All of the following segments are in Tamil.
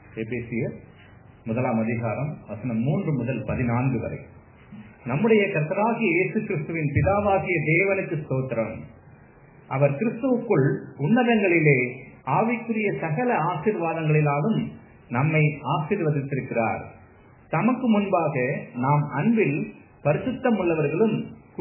எபேசியர் முதலாம் அதிகாரம் வசனம் மூன்று முதல் பதினான்கு வரை நம்முடைய கர்த்தராகிய இயேசு கிறிஸ்துவின் பிதாவாகிய தேவனுக்கு ஸ்தோத்திரம் அவர் கிறிஸ்துவுக்குள் உன்னதங்களிலே ஆவிக்குரிய சகல ஆசீர்வாதங்களினாலும் நம்மை ஆசீர்வதித்திருக்கிறார் தமக்கு முன்பாக நாம் அன்பில் பரிசுத்தம் உள்ளவர்களும்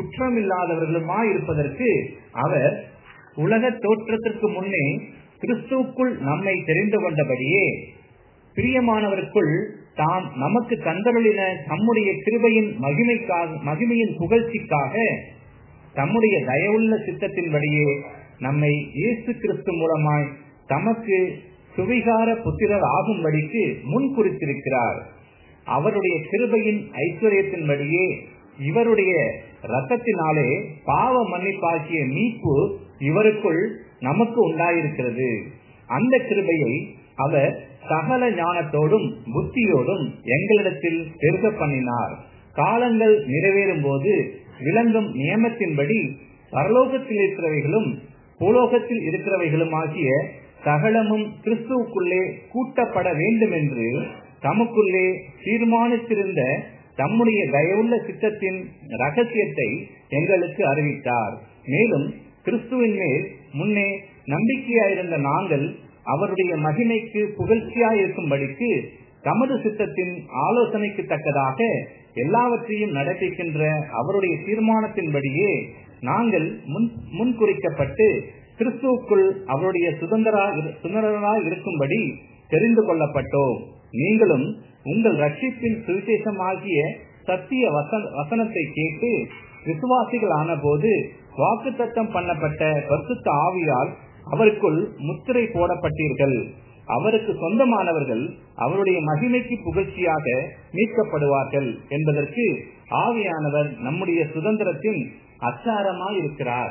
குற்றமில்லாதவர்களுமாயிருப்பதற்கு அவர் உலக தோற்றத்திற்கு முன்னே கிறிஸ்துவுக்குள் நம்மை தெரிந்து கொண்டபடியே பிரியமானவருக்குள் தாம் நமக்கு தந்தருளின தம்முடைய கிருபையின் மகிமைக்காக மகிமையின் புகழ்ச்சிக்காக தம்முடைய தயவுள்ள சித்தத்தின்படியே நம்மை இயேசு கிறிஸ்து மூலமாய் தமக்கு சுவிகார புத்திரர் ஆகும்படிக்கு முன் குறித்திருக்கிறார் அவருடைய கிருபையின் ஐஸ்வர்யத்தின்படியே இவருடைய ரத்தத்தினாலே பாவ மன்னிப்பாகிய மீட்பு இவருக்குள் நமக்கு உண்டாயிருக்கிறது அந்த கிருபையை அவர் சகல ஞானத்தோடும் புத்தியோடும் எங்களிடத்தில் பெருக பண்ணினார் காலங்கள் நிறைவேறும் போது விளங்கும் நியமத்தின்படி பரலோகத்தில் இருக்கிறவைகளும் பூலோகத்தில் இருக்கிறவைகளும் ஆகிய சகலமும் கிறிஸ்துவுக்குள்ளே கூட்டப்பட வேண்டும் என்று தமக்குள்ளே தீர்மானித்திருந்த தம்முடைய தயவுள்ள சித்தத்தின் ரகசியத்தை எங்களுக்கு அறிவித்தார் மேலும் கிறிஸ்துவின் மேல் முன்னே நம்பிக்கையாயிருந்த நாங்கள் அவருடைய மகிமைக்கு புகழ்ச்சியாயிருக்கும்படிக்கு தமது சித்தத்தின் ஆலோசனைக்கு தக்கதாக எல்லாவற்றையும் நடப்பிக்கின்ற அவருடைய தீர்மானத்தின்படியே நாங்கள் முன் முன்குறிக்கப்பட்டு கிறிஸ்துவுக்குள் அவருடைய சுதந்திரா சுதந்திரராய் இருக்கும்படி தெரிந்து கொள்ளப்பட்டோம் நீங்களும் உங்கள் ரட்சிப்பின் சுவிசேஷமாகிய சத்திய வசனத்தை கேட்டு விசுவாசிகள் ஆன போது வாக்கு தத்தம் பண்ணப்பட்ட பரிசுத்த ஆவியால் அவருக்குள் முத்திரை போடப்பட்டீர்கள் அவருக்கு சொந்தமானவர்கள் அவருடைய மகிமைக்கு புகழ்ச்சியாக மீட்கப்படுவார்கள் என்பதற்கு ஆவியானவர் நம்முடைய சுதந்திரத்தின் அச்சாரமாய் இருக்கிறார்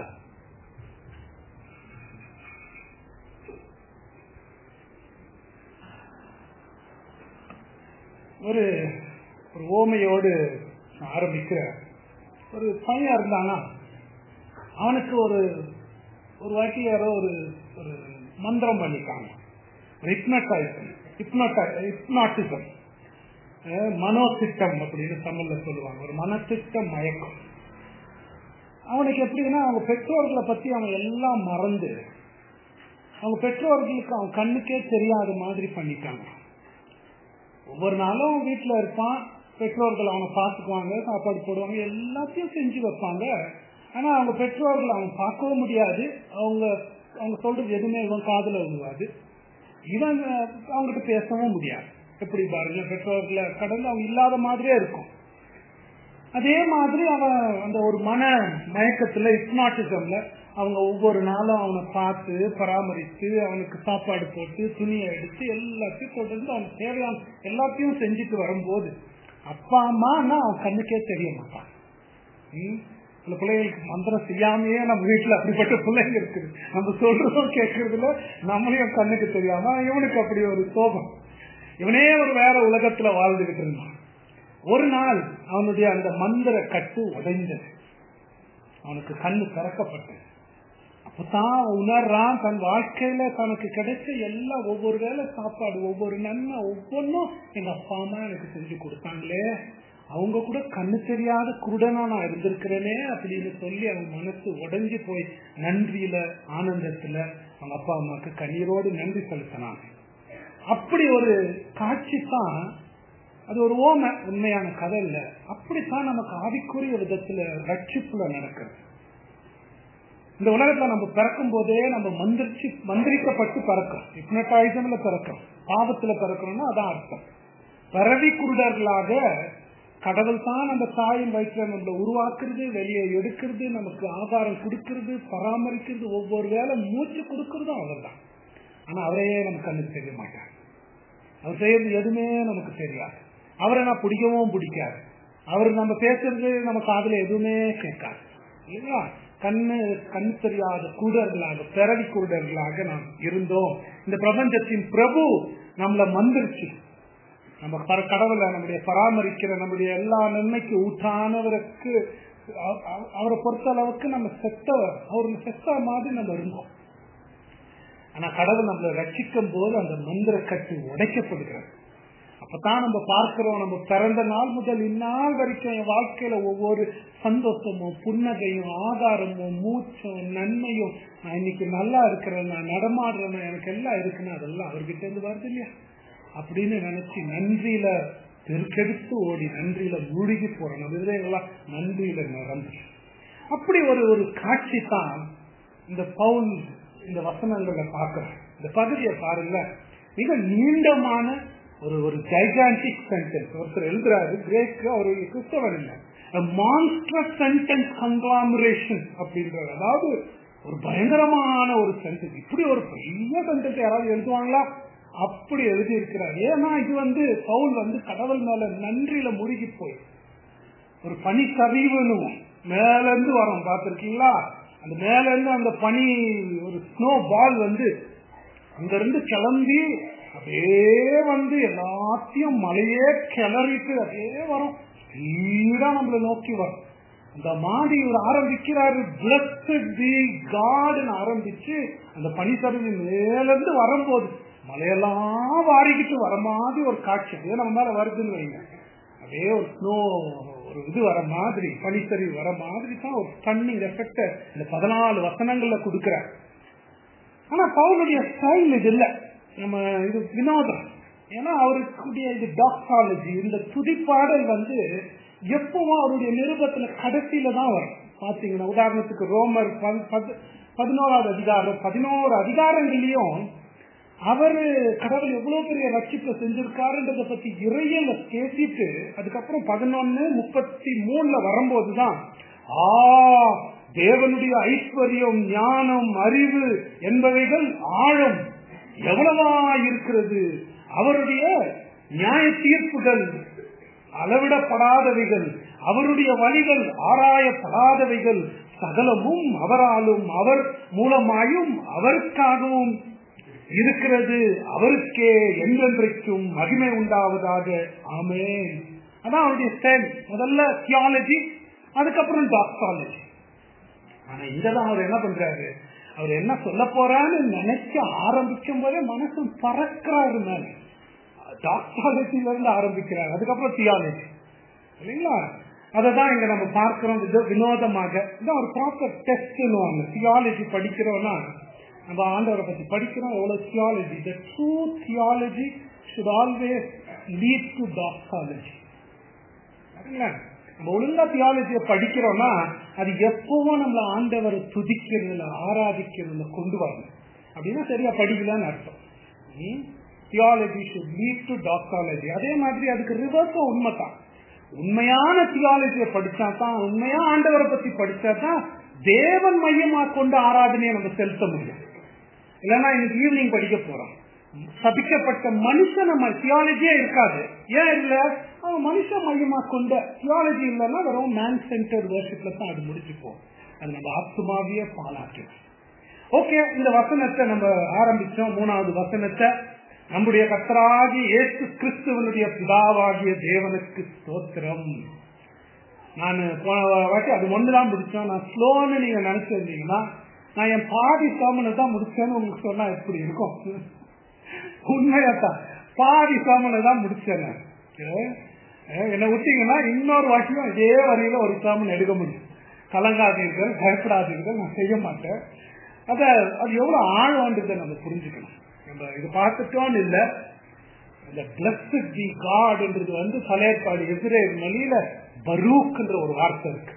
ஒரு ஒரு ஓமையோடு ஆரம்பிக்கிற ஒரு பையன் இருந்தானா அவனுக்கு ஒரு ஒரு வாட்டி யாரோ ஒரு ஒரு மந்திரம் பண்ணிட்டாங்க ஹிப்னாட்டிசம் மனோசிட்டம் அப்படின்னு தமிழ்ல சொல்லுவாங்க ஒரு மனத்திட்டம் மயக்கம் அவனுக்கு எப்படின்னா அவங்க பெற்றோர்களை பத்தி அவன் எல்லாம் மறந்து அவங்க பெற்றோர்களுக்கு அவன் கண்ணுக்கே தெரியாத மாதிரி பண்ணிட்டாங்க ஒவ்வொரு நாளும் வீட்டுல இருப்பான் பெற்றோர்கள் அவனை பார்த்துக்குவாங்க சாப்பாடு போடுவாங்க எல்லாத்தையும் செஞ்சு வைப்பாங்க ஆனா அவங்க பெற்றோர்கள் அவன் பார்க்கவும் முடியாது அவங்க அவங்க சொல்றது எதுவுமே இவன் காதல விழுவாது இவன் அவங்ககிட்ட பேசவும் முடியாது எப்படி பாருங்க பெற்றோர்களை கடந்து அவங்க இல்லாத மாதிரியே இருக்கும் அதே மாதிரி அவன் அந்த ஒரு மன மயக்கத்துல இப்னாட்டிசம்ல அவங்க ஒவ்வொரு நாளும் அவனை பார்த்து பராமரித்து அவனுக்கு சாப்பாடு போட்டு துணியை எடுத்து எல்லாத்தையும் கொண்டு அவனுக்கு தேவையான எல்லாத்தையும் செஞ்சுட்டு வரும்போது அப்பா அம்மான்னா அவன் கண்ணுக்கே தெரிய மாட்டான் சில பிள்ளைகளுக்கு மந்திரம் செய்யாமையே நம்ம வீட்டுல அப்படிப்பட்ட பிள்ளைங்க இருக்குது நம்ம சொல்றதும் கேட்கறதுல நம்மளையும் கண்ணுக்கு தெரியாம இவனுக்கு அப்படி ஒரு சோகம் இவனே ஒரு வேற உலகத்துல வாழ்ந்துகிட்டு இருந்தான் ஒரு நாள் அவனுடைய அந்த மந்திர கட்டு உடைந்தது அவனுக்கு கண்ணு திறக்கப்பட்டது அப்பதான் உணர்றான் தன் வாழ்க்கையில தனக்கு கிடைச்ச எல்லா ஒவ்வொரு வேலை சாப்பாடு ஒவ்வொரு நன்மை ஒவ்வொன்றும் எங்க அப்பா அம்மா எனக்கு செஞ்சு கொடுத்தாங்களே அவங்க கூட கண்ணு தெரியாத குருடனா நான் இருந்திருக்கிறேனே அப்படின்னு சொல்லி அவன் மனசு உடஞ்சி போய் நன்றியில ஆனந்தத்துல அவங்க அப்பா அம்மாவுக்கு கண்ணீரோடு நன்றி செலுத்தினாங்க அப்படி ஒரு காட்சி தான் அது ஒரு ஓமை உண்மையான கதை இல்ல அப்படித்தான் நமக்கு ஆவிக்குரிய விதத்துல ரட்சிப்புல நடக்கிறது இந்த உலகத்துல நம்ம பிறக்கும் போதே நம்ம மந்திரிச்சு மந்திரிக்கப்பட்டு பிறக்கிறோம் ஹிப்னட்டாயிசம்ல பிறக்கிறோம் பாவத்துல பிறக்கிறோம்னா அதான் அர்த்தம் பரவி குருடர்களாக கடவுள் தான் அந்த தாயின் வயிற்றுல நம்மள உருவாக்குறது வெளியே எடுக்கிறது நமக்கு ஆதாரம் கொடுக்கறது பராமரிக்கிறது ஒவ்வொரு வேலை மூச்சு கொடுக்கறதும் அவர் தான் ஆனா அவரையே நமக்கு கண்ணுக்கு தெரிய மாட்டார் அவர் செய்யறது எதுவுமே நமக்கு தெரியாது அவரை நான் பிடிக்கவும் பிடிக்காது அவர் நம்ம பேசுறது நம்ம காதுல எதுவுமே கேட்காது இல்லைங்களா கண்ணு கண் தெரியாத குருடர்களாக பிறவி குருடர்களாக நாம் இருந்தோம் இந்த பிரபஞ்சத்தின் பிரபு நம்மள மந்திரிச்சு நம்ம கடவுளை நம்முடைய பராமரிக்கிற நம்முடைய எல்லா நன்மைக்கு ஊட்டானவருக்கு அவரை பொறுத்த அளவுக்கு நம்ம செத்தவர் அவர் செத்த மாதிரி நம்ம இருந்தோம் ஆனா கடவுள் நம்மளை ரட்சிக்கும் போது அந்த மந்திர கட்டு உடைக்கப்படுகிறது அப்பதான் நம்ம பார்க்கிறோம் நம்ம பிறந்த நாள் முதல் இந்நாள் வரைக்கும் என் வாழ்க்கையில ஒவ்வொரு சந்தோஷமும் புன்னகையும் ஆதாரமும் மூச்சும் நன்மையும் நான் இன்னைக்கு நல்லா இருக்கிறேன் நான் நடமாடுறேன் எனக்கு எல்லாம் இருக்குன்னு அதெல்லாம் அவர்கிட்ட இருந்து வருது இல்லையா அப்படின்னு நினைச்சு நன்றியில பெருக்கெடுத்து ஓடி நன்றியில மூழ்கி போறோம் நம்ம இதெல்லாம் நன்றியில நிரம்பு அப்படி ஒரு ஒரு காட்சி தான் இந்த பவுல் இந்த வசனங்களை பார்க்கிறோம் இந்த பகுதியை பாருங்க மிக நீண்டமான ஒரு ஒரு ஜைகான்டிக் சென்டென்ஸ் ஒருத்தர் எழுதுறாரு கிரேக் அவர் கிறிஸ்தவர் இல்லை மான்ஸ்டர் சென்டென்ஸ் கங்காமரேஷன் அப்படின்றார் அதாவது ஒரு பயங்கரமான ஒரு சென்டென்ஸ் இப்படி ஒரு பெரிய சென்டென்ஸ் யாராவது எழுதுவாங்களா அப்படி எழுதி இருக்கிறார் ஏன்னா இது வந்து பவுல் வந்து கடவுள் மேல நன்றியில முழுகி போய் ஒரு பனி சரிவுன்னு மேல இருந்து வரோம் பார்த்திருக்கீங்களா அந்த மேல இருந்து அந்த பனி ஒரு ஸ்னோ பால் வந்து அங்க இருந்து கிளம்பி அப்படியே வந்து எல்லாத்தையும் மலையே கிளறிட்டு அப்படியே வரும் ஸ்பீடா நம்மளை நோக்கி வரும் அந்த மாதிரி இவர் ஆரம்பிக்கிறாரு பிளஸ்ட் தி காடுன்னு ஆரம்பிச்சு அந்த பனிசரிவு மேல இருந்து வரும்போது மலையெல்லாம் வாரிக்கிட்டு வர மாதிரி ஒரு காட்சி அப்படியே நம்ம மேல வருதுன்னு வைங்க அப்படியே ஒரு ஸ்னோ ஒரு இது வர மாதிரி பனிசரிவு வர மாதிரி தான் ஒரு ஸ்டன்னிங் எஃபெக்ட இந்த பதினாலு வசனங்கள்ல கொடுக்கிறார் ஆனா பவுலுடைய ஸ்டைல் இது இல்ல நம்ம இது வினோதம் ஏன்னா அவருக்குடைய இது டாக்டாலஜி இந்த துதிப்பாடல் வந்து எப்பவும் அவருடைய நிருபத்துல கடைசியில தான் வரும் பாத்தீங்கன்னா உதாரணத்துக்கு ரோமர் பதினோராவது அதிகாரம் பதினோரு அதிகாரங்களையும் அவரு கடவுள் எவ்வளவு பெரிய ரட்சிப்பை செஞ்சிருக்காருன்றத பத்தி இறையல பேசிட்டு அதுக்கப்புறம் பதினொன்னு முப்பத்தி மூணுல வரும்போதுதான் ஆ தேவனுடைய ஐஸ்வர்யம் ஞானம் அறிவு என்பவைகள் ஆழம் எவ்வளவா இருக்கிறது அவருடைய நியாய தீர்ப்புகள் அளவிடப்படாதவைகள் அவருடைய வழிகள் ஆராயப்படாதவைகள் சகலமும் அவராலும் அவர் மூலமாயும் அவருக்காகவும் இருக்கிறது அவருக்கே என்றென்றைக்கும் மகிமை உண்டாவதாக ஆமே அதான் அவருடைய ஸ்டைல் முதல்ல தியாலஜி அதுக்கப்புறம் டாக்டாலஜி ஆனா இங்கதான் அவர் என்ன பண்றாரு அவர் என்ன சொல்ல போறான்னு நினைக்க ஆரம்பிக்கும் போதே மனசு பறக்கிறாரு மேல டாக்டாலஜில இருந்து ஆரம்பிக்கிறார் அதுக்கப்புறம் தியாலஜி இல்லைங்களா அததான் இங்க நம்ம பார்க்கிறோம் வினோதமாக இதான் ஒரு ப்ராப்பர் டெஸ்ட் தியாலஜி படிக்கிறோம்னா நம்ம ஆண்டவரை பத்தி படிக்கிறோம் எவ்வளவு theology the true theology should always lead to doxology நம்ம ஒழுங்கா தியாலஜியை படிக்கிறோம்னா அது எப்பவும் நம்மள ஆண்டவரை துதிக்கிறதுல ஆராதிக்கிறதுல கொண்டு வரணும் அப்படின்னா சரியா படிக்கலன்னு அர்த்தம் theology should lead to doxology அதே மாதிரி அதுக்கு ரிவர்ஸும் உண்மைதான் உண்மையான தியாலஜியை படிச்சா தான் உண்மையா ஆண்டவரை பத்தி படிச்சா தான் தேவன் மையமா கொண்டு ஆராதனையை நம்ம செலுத்த முடியும் இல்லைன்னா இன்னைக்கு ஈவினிங் படிக்க போறோம் சபிக்கப்பட்ட மனுஷன் நம்ம தியாலஜியே இருக்காது ஏன் இல்ல அவன் மனுஷ மையமா கொண்ட தியாலஜி இல்லைன்னா வெறும் மேன் சென்டர் வேர்ஷிப்ல தான் அது முடிச்சுப்போம் அது நம்ம ஆத்மாவிய பாலாக்கும் ஓகே இந்த வசனத்தை நம்ம ஆரம்பிச்சோம் மூணாவது வசனத்தை நம்முடைய கத்தராகி இயேசு கிறிஸ்துவனுடைய பிதாவாகிய தேவனுக்கு ஸ்தோத்திரம் நான் போன வாட்டி அது ஒண்ணுதான் முடிச்சோம் நான் ஸ்லோன்னு நீங்க நினைச்சிருந்தீங்கன்னா நான் என் பாதி சாமனை தான் முடிச்சேன்னு உங்களுக்கு சொன்னா எப்படி இருக்கும் உண்மையாத்தான் பாதி சாமனை தான் முடிச்சேன் என்ன விட்டீங்கன்னா இன்னொரு வாட்டியும் இதே வரையில ஒரு சாமன் எடுக்க முடியும் கலங்காதீர்கள் பயப்படாதீர்கள் நான் செய்ய மாட்டேன் அத அது எவ்வளவு ஆழம்ன்றதை நம்ம புரிஞ்சுக்கணும் நம்ம இது பார்த்துட்டோம்னு இல்லை இந்த பிளஸ்ட் தி காட்ன்றது வந்து பழையற்பாடு எதிரே மொழியில பரூக்ன்ற ஒரு வார்த்தை இருக்கு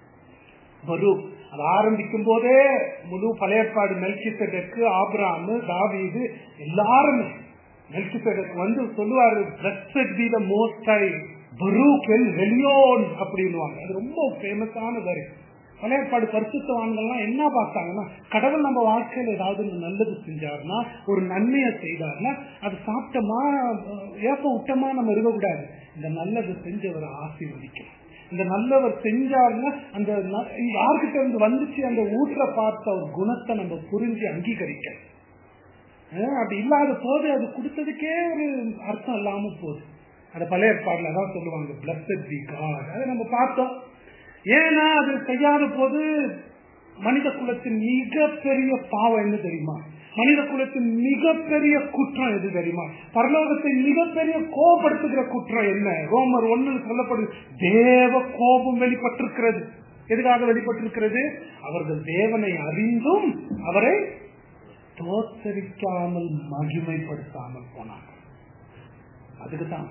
பரூக் அது ஆரம்பிக்கும் போதே முழு பழையற்பாடு மெல்கிசெடக்கு ஆப்ராமு தாவீது எல்லாருமே மெல்கிசெடக் வந்து சொல்லுவாரு blessed the the most high பரூக் எல் வெளியோன் அப்படின்னுவாங்க அது ரொம்ப ஃபேமஸான வரி பழையற்பாடு பரிசுத்தவான்கள்லாம் என்ன பார்த்தாங்கன்னா கடவுள் நம்ம வாழ்க்கையில ஏதாவது நல்லது செஞ்சாருன்னா ஒரு நன்மையை செய்தாருன்னா அது சாப்பிட்டோமா ஏப்ப விட்டமா நம்ம இருக்கக்கூடாது இந்த நல்லது செஞ்சவரை ஆசீர்வதிக்கணும் இந்த நல்லவர் செஞ்சாருன்னா அந்த யார்கிட்ட இருந்து வந்துச்சு அந்த ஊற்ற பார்த்த ஒரு குணத்தை நம்ம புரிஞ்சு அங்கீகரிக்க அப்படி இல்லாத போது அது கொடுத்ததுக்கே ஒரு அர்த்தம் இல்லாம போகுது அந்த பழைய பாடல தான் சொல்லுவாங்க பிளஸ்ட் தி காட் அதை நம்ம பார்த்தோம் ஏன்னா அது செய்யாத போது மனித குலத்தின் மிகப்பெரிய பாவம் என்ன தெரியுமா மனித குலத்தின் மிகப்பெரிய குற்றம் எது தெரியுமா பரலோகத்தை மிகப்பெரிய கோபப்படுத்துகிற குற்றம் என்ன ரோமர் ஒன்னு சொல்லப்படுது தேவ கோபம் வெளிப்பட்டிருக்கிறது எதுக்காக வெளிப்பட்டிருக்கிறது அவர்கள் தேவனை அறிந்தும் அவரை தோத்தரிக்காமல் மகிமைப்படுத்தாமல் போனாங்க அதுக்குதான்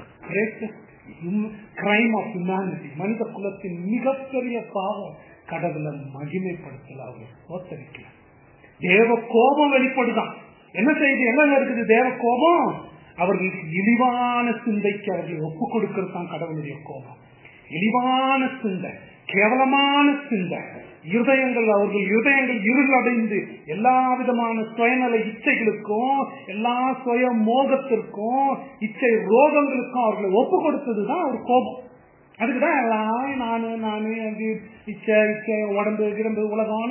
கிரைம் ஆஃப் ஹியூமனிட்டி மனித குலத்தின் மிகப்பெரிய பாவம் கடவுளை மகிமைப்படுத்தல அவங்க தோத்தரிக்கல தேவ கோபம் வெளிப்படுதான் என்ன செய்து என்ன இருக்குது தேவ கோபம் அவர்களுக்கு இழிவான சிந்தைக்கு அவர்களை ஒப்பு கொடுக்கிறது தான் கடவுளுடைய கோபம் இழிவான சிந்தை கேவலமான சிந்தை இருதயங்கள் அவர்கள் இருதயங்கள் இருளடைந்து எல்லா விதமான சுயநல இச்சைகளுக்கும் எல்லா சுய மோகத்திற்கும் இச்சை ரோகங்களுக்கும் அவர்களை ஒப்பு கொடுத்ததுதான் ஒரு கோபம் அதுக்குதான் எல்லாம் நானு நானு அது இச்சை இச்சை உடம்பு கிடம்பு உலகான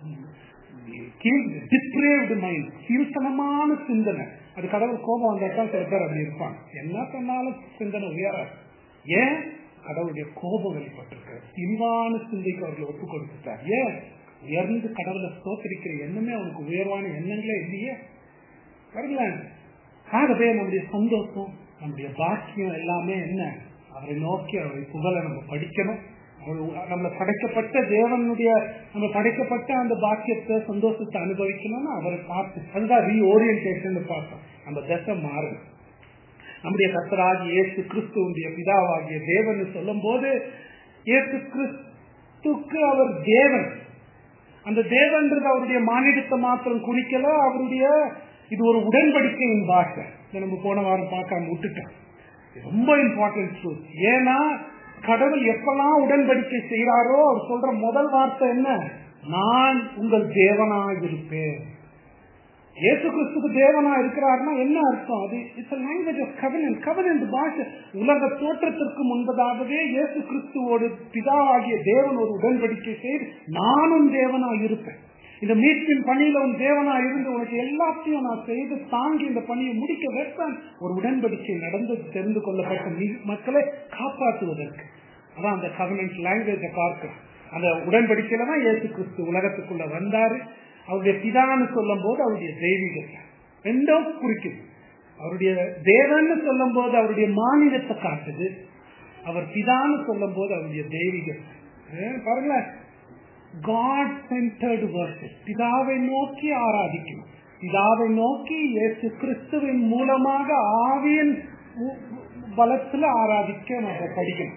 டிப்ரேவ்டு மைண்ட் கீழ்த்தனமான சிந்தனை அது கடவுள் கோபம் வந்தாக்கா சில பேர் அப்படி இருப்பாங்க என்ன பண்ணாலும் சிந்தனை உயராது ஏன் கடவுளுடைய கோபம் வெளிப்பட்டிருக்க இழிவான சிந்தைக்கு அவர்களை ஒப்பு கொடுத்துட்டார் ஏன் உயர்ந்து கடவுளை தோத்தரிக்கிற எண்ணமே அவனுக்கு உயர்வான எண்ணங்களே இல்லையே வரல ஆகவே நம்முடைய சந்தோஷம் நம்முடைய பாக்கியம் எல்லாமே என்ன அவரை நோக்கி அவரை புகழ நம்ம படிக்கணும் நம்மள படைக்கப்பட்ட தேவனுடைய நம்ம படைக்கப்பட்ட அந்த பாக்கியத்தை சந்தோஷத்தை அனுபவிக்கணும்னு அவரை பார்த்து அதுதான் ரீஓரியன்டேஷன் பார்த்தோம் நம்ம தசை மாறணும் நம்முடைய கத்தராகி இயேசு கிறிஸ்துவனுடைய பிதாவாகிய தேவன் சொல்லும் போது இயேசு கிறிஸ்துக்கு அவர் தேவன் அந்த தேவன்றது அவருடைய மாநிலத்தை மாத்திரம் குறிக்கல அவருடைய இது ஒரு உடன்படிக்கையின் பாஷை நம்ம போன வாரம் பார்க்காம விட்டுட்டோம் ரொம்ப இம்பார்ட்டன்ட் ட்ரூத் ஏன்னா கடவுள் எப்பெல்லாம் உடன்படிக்கை செய்யறாரோ அவர் சொல்ற முதல் வார்த்தை என்ன நான் உங்கள் தேவனாக இருப்பேன் இயேசு கிறிஸ்துக்கு தேவனா இருக்கிறார்னா என்ன அர்த்தம் அது it's language of Canaan Canaan பாஷை உலக தோற்றத்திற்கு முன்பதாகவே இயேசு கிறிஸ்துவோடு பிதாவாகிய தேவன் ஒரு உடன்படிக்கை செய்து நானும் தேவனா இருப்பேன் இந்த மீட்பின் பணியில உன் தேவனா இருந்து உனக்கு எல்லாத்தையும் நான் செய்து தாங்கி இந்த பணியை முடிக்க வைப்பேன் ஒரு உடன்படிக்கை நடந்து தெரிந்து கொள்ளப்பட்ட மக்களை காப்பாற்றுவதற்கு அதான் அந்த கவர்மெண்ட் லாங்குவேஜ பார்க்கிறோம் அந்த உடன்படிக்கையில தான் இயேசு கிறிஸ்து உலகத்துக்குள்ள வந்தாரு அவருடைய பிதான்னு சொல்லும் போது அவருடைய தெய்வீகத்தை ரெண்டும் குறிக்குது அவருடைய தேவன்னு சொல்லும் போது அவருடைய மாநிலத்தை காட்டுது அவர் பிதான்னு சொல்லும் போது அவருடைய தெய்வீகத்தை பாருங்களேன் காட் சென்டர்டு வர்ஷிப் பிதாவை நோக்கி ஆராதிக்கணும் பிதாவை நோக்கி இயேசு கிறிஸ்துவின் மூலமாக ஆவியின் பலத்துல ஆராதிக்க நம்ம படிக்கணும்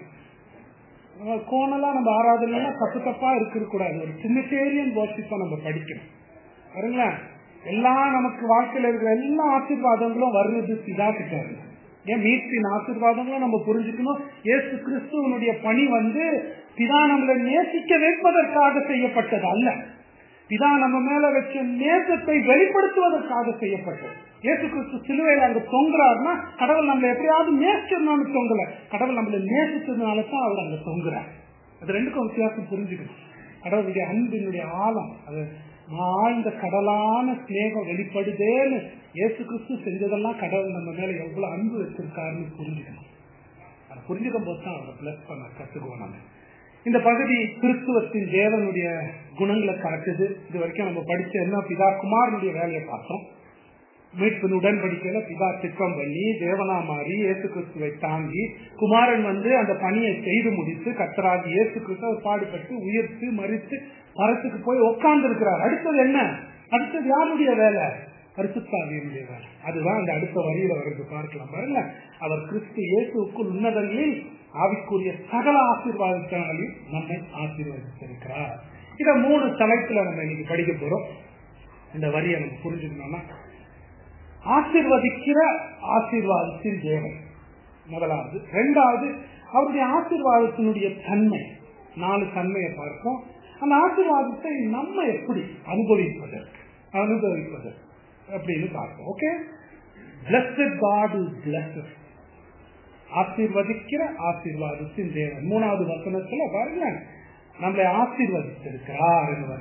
கோணலா நம்ம ஆராதனை தப்பு தப்பா இருக்க கூடாது ஒரு சிமிட்டேரியன் வர்ஷிப்பை நம்ம படிக்கணும் பாருங்களேன் எல்லாம் நமக்கு வாழ்க்கையில இருக்கிற எல்லா ஆசீர்வாதங்களும் வர்றது பிதா கிட்ட இருக்கு ஏன் மீட்பின் ஆசீர்வாதங்களும் நம்ம புரிஞ்சுக்கணும் ஏசு கிறிஸ்துவனுடைய பணி வந்து பிதா நம்மளை நேசிக்க வைப்பதற்காக செய்யப்பட்டது அல்ல பிதா நம்ம மேல வச்ச நேசத்தை வெளிப்படுத்துவதற்காக செய்யப்பட்டது ஏசு கிறிஸ்து சிலுவையில் அங்க தொங்குறாருன்னா கடவுள் நம்மளை எப்படியாவது நேசிச்சிருந்தான்னு தொங்கல கடவுள் நம்மளை நேசிச்சதுனால தான் அவர் அங்க தொங்குறார் அது ரெண்டுக்கும் வித்தியாசம் புரிஞ்சுக்கணும் கடவுளுடைய அன்பினுடைய ஆழம் அது ஆழ்ந்த கடலான ஸ்நேகம் வெளிப்படுதேன்னு ஏசு கிறிஸ்து செஞ்சதெல்லாம் கடவுள் நம்ம மேல எவ்வளவு அன்பு வச்சிருக்காருன்னு புரிஞ்சுக்கணும் அதை புரிஞ்சுக்கும் போது தான் அவரை பிளஸ் பண்ண கத்துக்குவோம் நம்ம இந்த பகுதி கிறிஸ்துவத்தின் தேவனுடைய குணங்களை காட்டுது இது வரைக்கும் நம்ம படிச்ச என்ன பிதா குமாரனுடைய வேலையை பார்த்தோம் மீட்பின் உடன்படிக்கையில பிதா திட்டம் பண்ணி தேவனா மாறி இயேசு கிறிஸ்துவை தாங்கி குமாரன் வந்து அந்த பணியை செய்து முடித்து கத்தராகி இயேசு கிறிஸ்துவ பாடுபட்டு உயர்த்து மறித்து மரத்துக்கு போய் உட்கார்ந்து இருக்கிறார் அடுத்தது என்ன அடுத்தது யாருடைய வேலை பரிசுத்தாவியனுடைய வேலை அதுதான் அந்த அடுத்த வரியில வருது பார்க்கலாம் பாருங்க அவர் கிறிஸ்து இயேசுக்குள் உன்னதங்களில் ஆவிக்குரிய சகல ஆசீர்வாதத்தினாலும் நம்மை ஆசீர்வதித்திருக்கிறார் இத மூணு தலைப்புல நம்ம இன்னைக்கு படிக்க போறோம் இந்த வரியை நம்ம புரிஞ்சுக்கணும்னா ஆசிர்வதிக்கிற ஆசீர்வாதத்தின் தேவன் முதலாவது ரெண்டாவது அவருடைய ஆசீர்வாதத்தினுடைய தன்மை நாலு தன்மையை பார்ப்போம் அந்த ஆசீர்வாதத்தை நம்ம எப்படி அனுபவிப்பதற்கு அனுபவிப்பதற்கு அப்படின்னு பார்ப்போம் okay blessed God is blessed ஆசீர்வதிக்கிற ஆசீர்வாதத்தின் தேவன் மூணாவது வசனத்துல பாருங்க நம்மளை ஆசீர்வதித்திருக்கிறார் என்று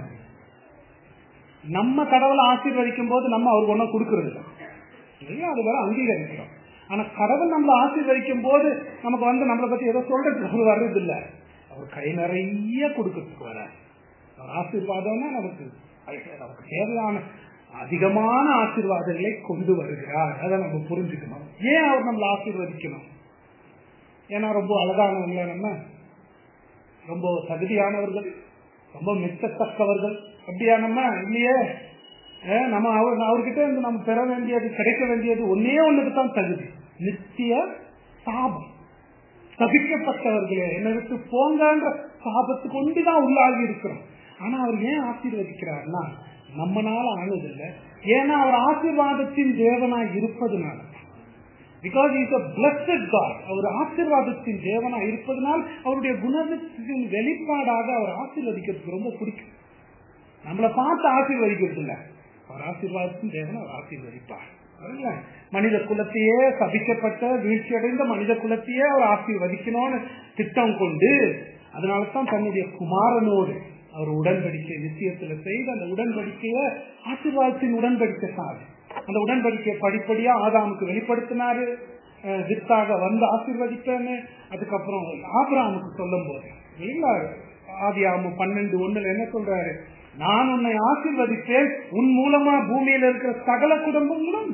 நம்ம கடவுளை ஆசீர்வதிக்கும் போது நம்ம அவருக்கு ஒன்றும் கொடுக்கறது இல்லை அது வர அங்கீகரிக்கிறோம் ஆனா கடவுள் நம்மளை ஆசீர்வதிக்கும் போது நமக்கு வந்து நம்மளை பத்தி ஏதோ சொல்றதுக்கு வர்றது இல்லை அவர் கை நிறைய கொடுக்கறதுக்கு வர ஆசீர்வாதம்னா நமக்கு நமக்கு தேவையான அதிகமான ஆசீர்வாதங்களை கொண்டு வருகிறார் அதை நம்ம புரிஞ்சுக்கணும் ஏன் அவர் நம்மளை ஆசீர்வதிக்கணும் ஏன்னா ரொம்ப அழகானவங்கள நம்ம ரொம்ப தகுதியானவர்கள் ரொம்ப மெச்சத்தக்கவர்கள் அப்படியா நம்ம இல்லையே அஹ் நம்ம அவர் அவர்கிட்ட இருந்து நம்ம பெற வேண்டியது கிடைக்க வேண்டியது ஒன்னே ஒண்ணுக்கு தான் தகுதி நித்திய சாபம் சபிக்கப்பட்டவர்களே என்னை விட்டு போங்கன்ற சாபத்துக்கு ஒண்டிதான் உள்ளாகி இருக்கிறோம் ஆனா அவர் ஏன் ஆசீர்வதிக்கிறார்னா நம்மனால ஆனதில்லை ஏன்னா அவர் ஆசீர்வாதத்தின் தேவனா இருப்பதுனால because is a blessed God அவர் ஆசீர்வாதத்தின் தேவனா இருப்பதனால் அவருடைய குணத்தின் வெளிப்பாடாக அவர் ஆசீர்வதிக்கிறதுக்கு ரொம்ப பிடிக்கும் நம்மளை பார்த்து ஆசீர்வதிக்கிறது இல்ல அவர் ஆசீர்வாதத்தின் தேவன் அவர் ஆசீர்வதிப்பார் அதுல மனித குலத்தையே சபிக்கப்பட்ட வீழ்ச்சி அடைந்த மனித குலத்தையே அவர் ஆசீர்வதிக்கணும்னு திட்டம் கொண்டு அதனாலதான் தன்னுடைய குமாரனோடு அவர் உடன்படிக்கை நிச்சயத்துல செய்து அந்த உடன்படிக்கைய ஆசீர்வாதத்தின் உடன்படிக்கை சார் அந்த உடன்படிக்கையை படிப்படியா ஆதாமுக்கு வெளிப்படுத்தினாரு அஹ் வித்தாக வந்து ஆசீர்வதிப்பேன்னு அதுக்கப்புறம் ஆபிராமுக்கு சொல்லும் போது இல்ல ஆதியாமு பன்னெண்டு ஒண்ணுல என்ன சொல்றாரு நான் உன்னை ஆசீர்வதிப்பேன் உன் மூலமா பூமியில இருக்கிற சகல குடும்பங்களும்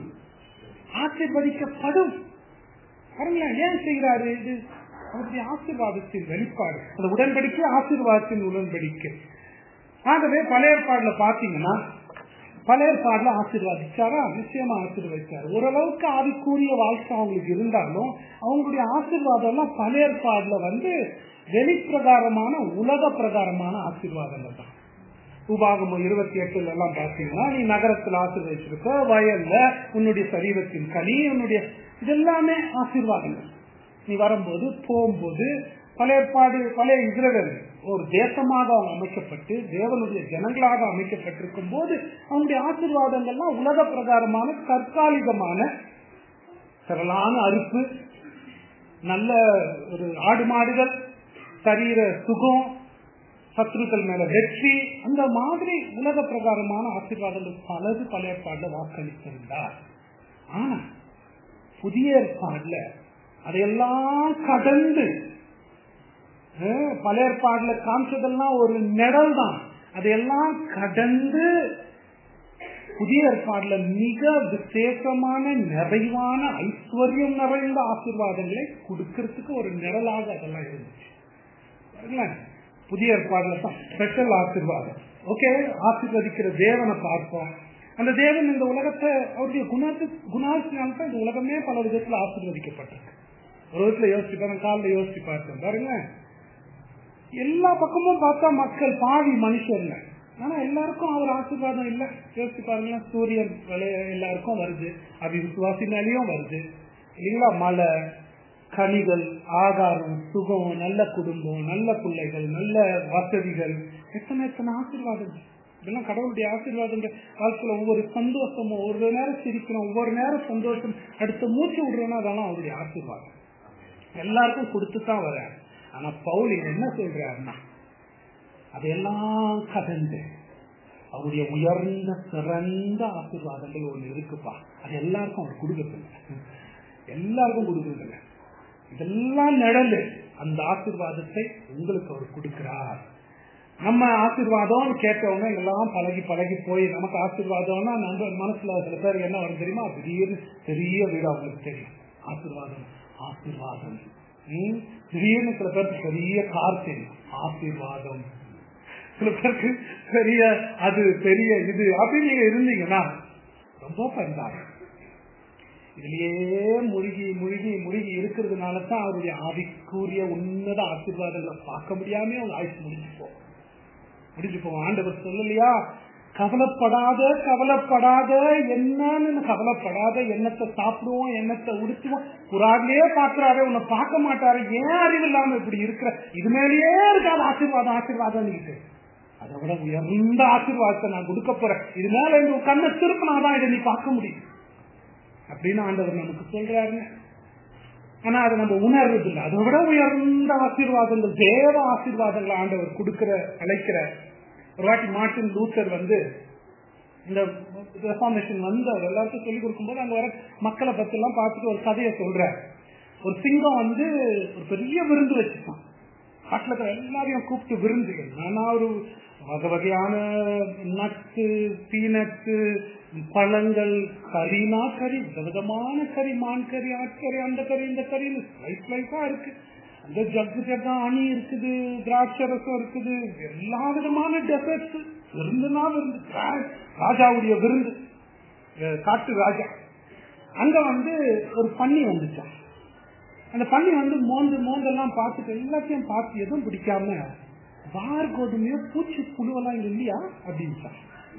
ஆசீர்வதிக்கப்படும் பாருங்களேன் ஏன் செய்கிறாரு இது அவருடைய ஆசீர்வாதத்தின் வெளிப்பாடு அந்த உடன்படிக்கை ஆசீர்வாதத்தின் உடன்படிக்கை ஆகவே பழைய ஏற்பாடுல பாத்தீங்கன்னா பழைய ஏற்பாடுல ஆசீர்வாதிச்சாரா நிச்சயமா ஆசீர்வதிச்சாரு ஓரளவுக்கு ஆவிக்குரிய வாழ்க்கை அவங்களுக்கு இருந்தாலும் அவங்களுடைய ஆசீர்வாதம் எல்லாம் பழைய ஏற்பாடுல வந்து வெளிப்பிரகாரமான உலக பிரகாரமான ஆசீர்வாதங்கள் தான் உபாகமம் இருபத்தி எட்டுல எல்லாம் பாத்தீங்கன்னா நீ நகரத்தில் ஆசீர்வதிச்சிருக்க வயல்ல உன்னுடைய சரீரத்தின் கனி உன்னுடைய இதெல்லாமே ஆசீர்வாதங்கள் நீ வரும்போது போகும்போது பழைய ஏற்பாடு பழைய இஸ்ரேல் ஒரு தேசமாக அவங்க அமைக்கப்பட்டு தேவனுடைய ஜனங்களாக அமைக்கப்பட்டிருக்கும் போது அவங்களுடைய ஆசீர்வாதங்கள்லாம் உலக பிரகாரமான தற்காலிகமான திரளான அறுப்பு நல்ல ஒரு ஆடு மாடுகள் சரீர சுகம் சத்ருக்கள் மேல வெற்றி அந்த மாதிரி உலக பிரகாரமான ஆசீர்வாதங்கள் பலது பழைய ஏற்பாடுல வாக்களித்திருந்தார் ஆனா புதிய ஏற்பாடுல அதையெல்லாம் கடந்து அஹ், பழைய ஏற்பாடுல காமிச்சதெல்லாம் ஒரு நிழல் தான் அதையெல்லாம் கடந்து புதிய ஏற்பாடுல மிக விசேஷமான நிறைவான ஐஸ்வர்யம் நிறைந்த ஆசீர்வாதங்களை கொடுக்கறதுக்கு ஒரு நிழலாக அதெல்லாம் இருந்துச்சு பாருங்களேன். புதிய ஏற்பாடுல தான் ஸ்பெஷல் ஆசீர்வாதம் ஓகே ஆசீர்வதிக்கிற தேவனை பார்ப்போம் அந்த தேவன் இந்த உலகத்தை அவருடைய குணத்து குணாசினால தான் இந்த உலகமே பல விதத்துல ஆசீர்வதிக்கப்பட்டிருக்கு ஒரு விதத்துல யோசிச்சு பாருங்க காலில் யோசிச்சு பார்த்தோம் பாருங்க எல்லா பக்கமும் பார்த்தா மக்கள் பாவி மனுஷர்ல ஆனா எல்லாருக்கும் அவர் ஆசீர்வாதம் இல்ல யோசிச்சு பாருங்களேன் சூரியன் விளைய எல்லாருக்கும் வருது அது விசுவாசினாலையும் வருது இல்லைங்களா மழை கனிகள் ஆகாரம் சுகம் நல்ல குடும்பம் நல்ல பிள்ளைகள் நல்ல வசதிகள் எத்தனை எத்தனை ஆசீர்வாதங்கள் இதெல்லாம் கடவுளுடைய ஆசீர்வாதங்கள் வாழ்க்கையில ஒவ்வொரு சந்தோஷமும் ஒரு நேரம் சிரிக்கிறோம் ஒவ்வொரு நேரம் சந்தோஷம் அடுத்த மூச்சு விடுறோம்னா அதெல்லாம் அவருடைய ஆசீர்வாதம் எல்லாருக்கும் கொடுத்து தான் வர ஆனா பவுல் இங்க என்ன சொல்றாருன்னா அதையெல்லாம் கடந்து அவருடைய உயர்ந்த சிறந்த ஆசீர்வாதங்கள் ஒண்ணு இருக்குப்பா அது எல்லாருக்கும் அவர் கொடுக்கறதில்ல எல்லாருக்கும் கொடுக்கறதில்ல இதெல்லாம் நடந்து அந்த ஆசீர்வாதத்தை உங்களுக்கு அவர் கொடுக்கிறார் நம்ம ஆசீர்வாதம் கேட்டவங்க எல்லாம் பழகி பழகி போய் நமக்கு ஆசீர்வாதம்னா நம்ம மனசுல சில பேர் என்ன வரும் தெரியுமா திடீர்னு பெரிய வீடு அவங்களுக்கு தெரியும் ஆசீர்வாதம் ஆசீர்வாதம் ம், திடீர்னு சில பேருக்கு பெரிய கார் தெரியும் ஆசீர்வாதம் சில பேருக்கு பெரிய அது பெரிய இது அப்படி நீங்க இருந்தீங்கன்னா ரொம்ப பந்தாங்க இதுலயே முழுகி முழுகி முழுகி இருக்கிறதுனால தான் அவருடைய ஆவிக்குரிய உன்னத ஆசீர்வாதங்களை பார்க்க முடியாம அவங்க ஆயுசு முடிஞ்சு போகும் முடிஞ்சு போவோம் ஆண்டவர் சொல்லலையா கவலைப்படாத கவலைப்படாத என்னன்னு கவலைப்படாத எண்ணத்தை சாப்பிடுவோம் எண்ணத்தை உடுத்துவோம் குரான்லயே பாக்குறாரு உன்னை பார்க்க மாட்டாரு ஏன் அறிவு இல்லாம இப்படி இருக்கிற இது மேலேயே இருக்காது ஆசீர்வாதம் ஆசீர்வாதம் நீட்டு அதை விட உயர்ந்த ஆசீர்வாதத்தை நான் கொடுக்க போறேன் இது மேல இந்த கண்ணை திருப்பினாதான் இதை நீ பார்க்க முடியும் அப்படின்னு ஆண்டவர் நமக்கு சொல்றாருங்க ஆனா அதை நம்ம உணர்றது இல்லை அதை விட உயர்ந்த ஆசீர்வாதங்கள் தேவ ஆசீர்வாதங்களை ஆண்டவர் கொடுக்கிற அழைக்கிற ஒரு வாட்டி மார்ட்டின் லூத்தர் வந்து இந்த ரெஃபார்மேஷன் வந்து அவர் எல்லாருக்கும் சொல்லிக் கொடுக்கும்போது அங்க வர மக்களை பத்தி எல்லாம் பார்த்துட்டு ஒரு கதையை சொல்றார் ஒரு சிங்கம் வந்து ஒரு பெரிய விருந்து வச்சுப்பான் காட்டுல இருக்கிற எல்லாரையும் கூப்பிட்டு விருந்துகள் ஆனா ஒரு வகை வகையான நட்ஸு பீனட்ஸு பழங்கள் கறினா கறி விதவிதமான கறி மான் கறி ஆட்கறி அந்த கறி இந்த கறின்னு ஸ்லைஸ் ஸ்லைஸா இருக்கு அந்த ஜக்கு ஜக்கா அணி இருக்குது திராட்சை ரசம் இருக்குது எல்லா விதமான டெசர்ட்ஸ் விருந்துனா விருந்து ரா- ராஜாவுடைய விருந்து அஹ் காட்டு ராஜா அங்க வந்து ஒரு பன்னி வந்துச்சான் அந்த பன்னி வந்து மோந்து மோந்தெல்லாம் பார்த்துட்டு எல்லாத்தையும் பார்த்து எதுவும் பிடிக்காம வார் கோதுமையோ பூச்சி புழுவெல்லாம் இங்க இல்லையா அப்படின்ட்டான்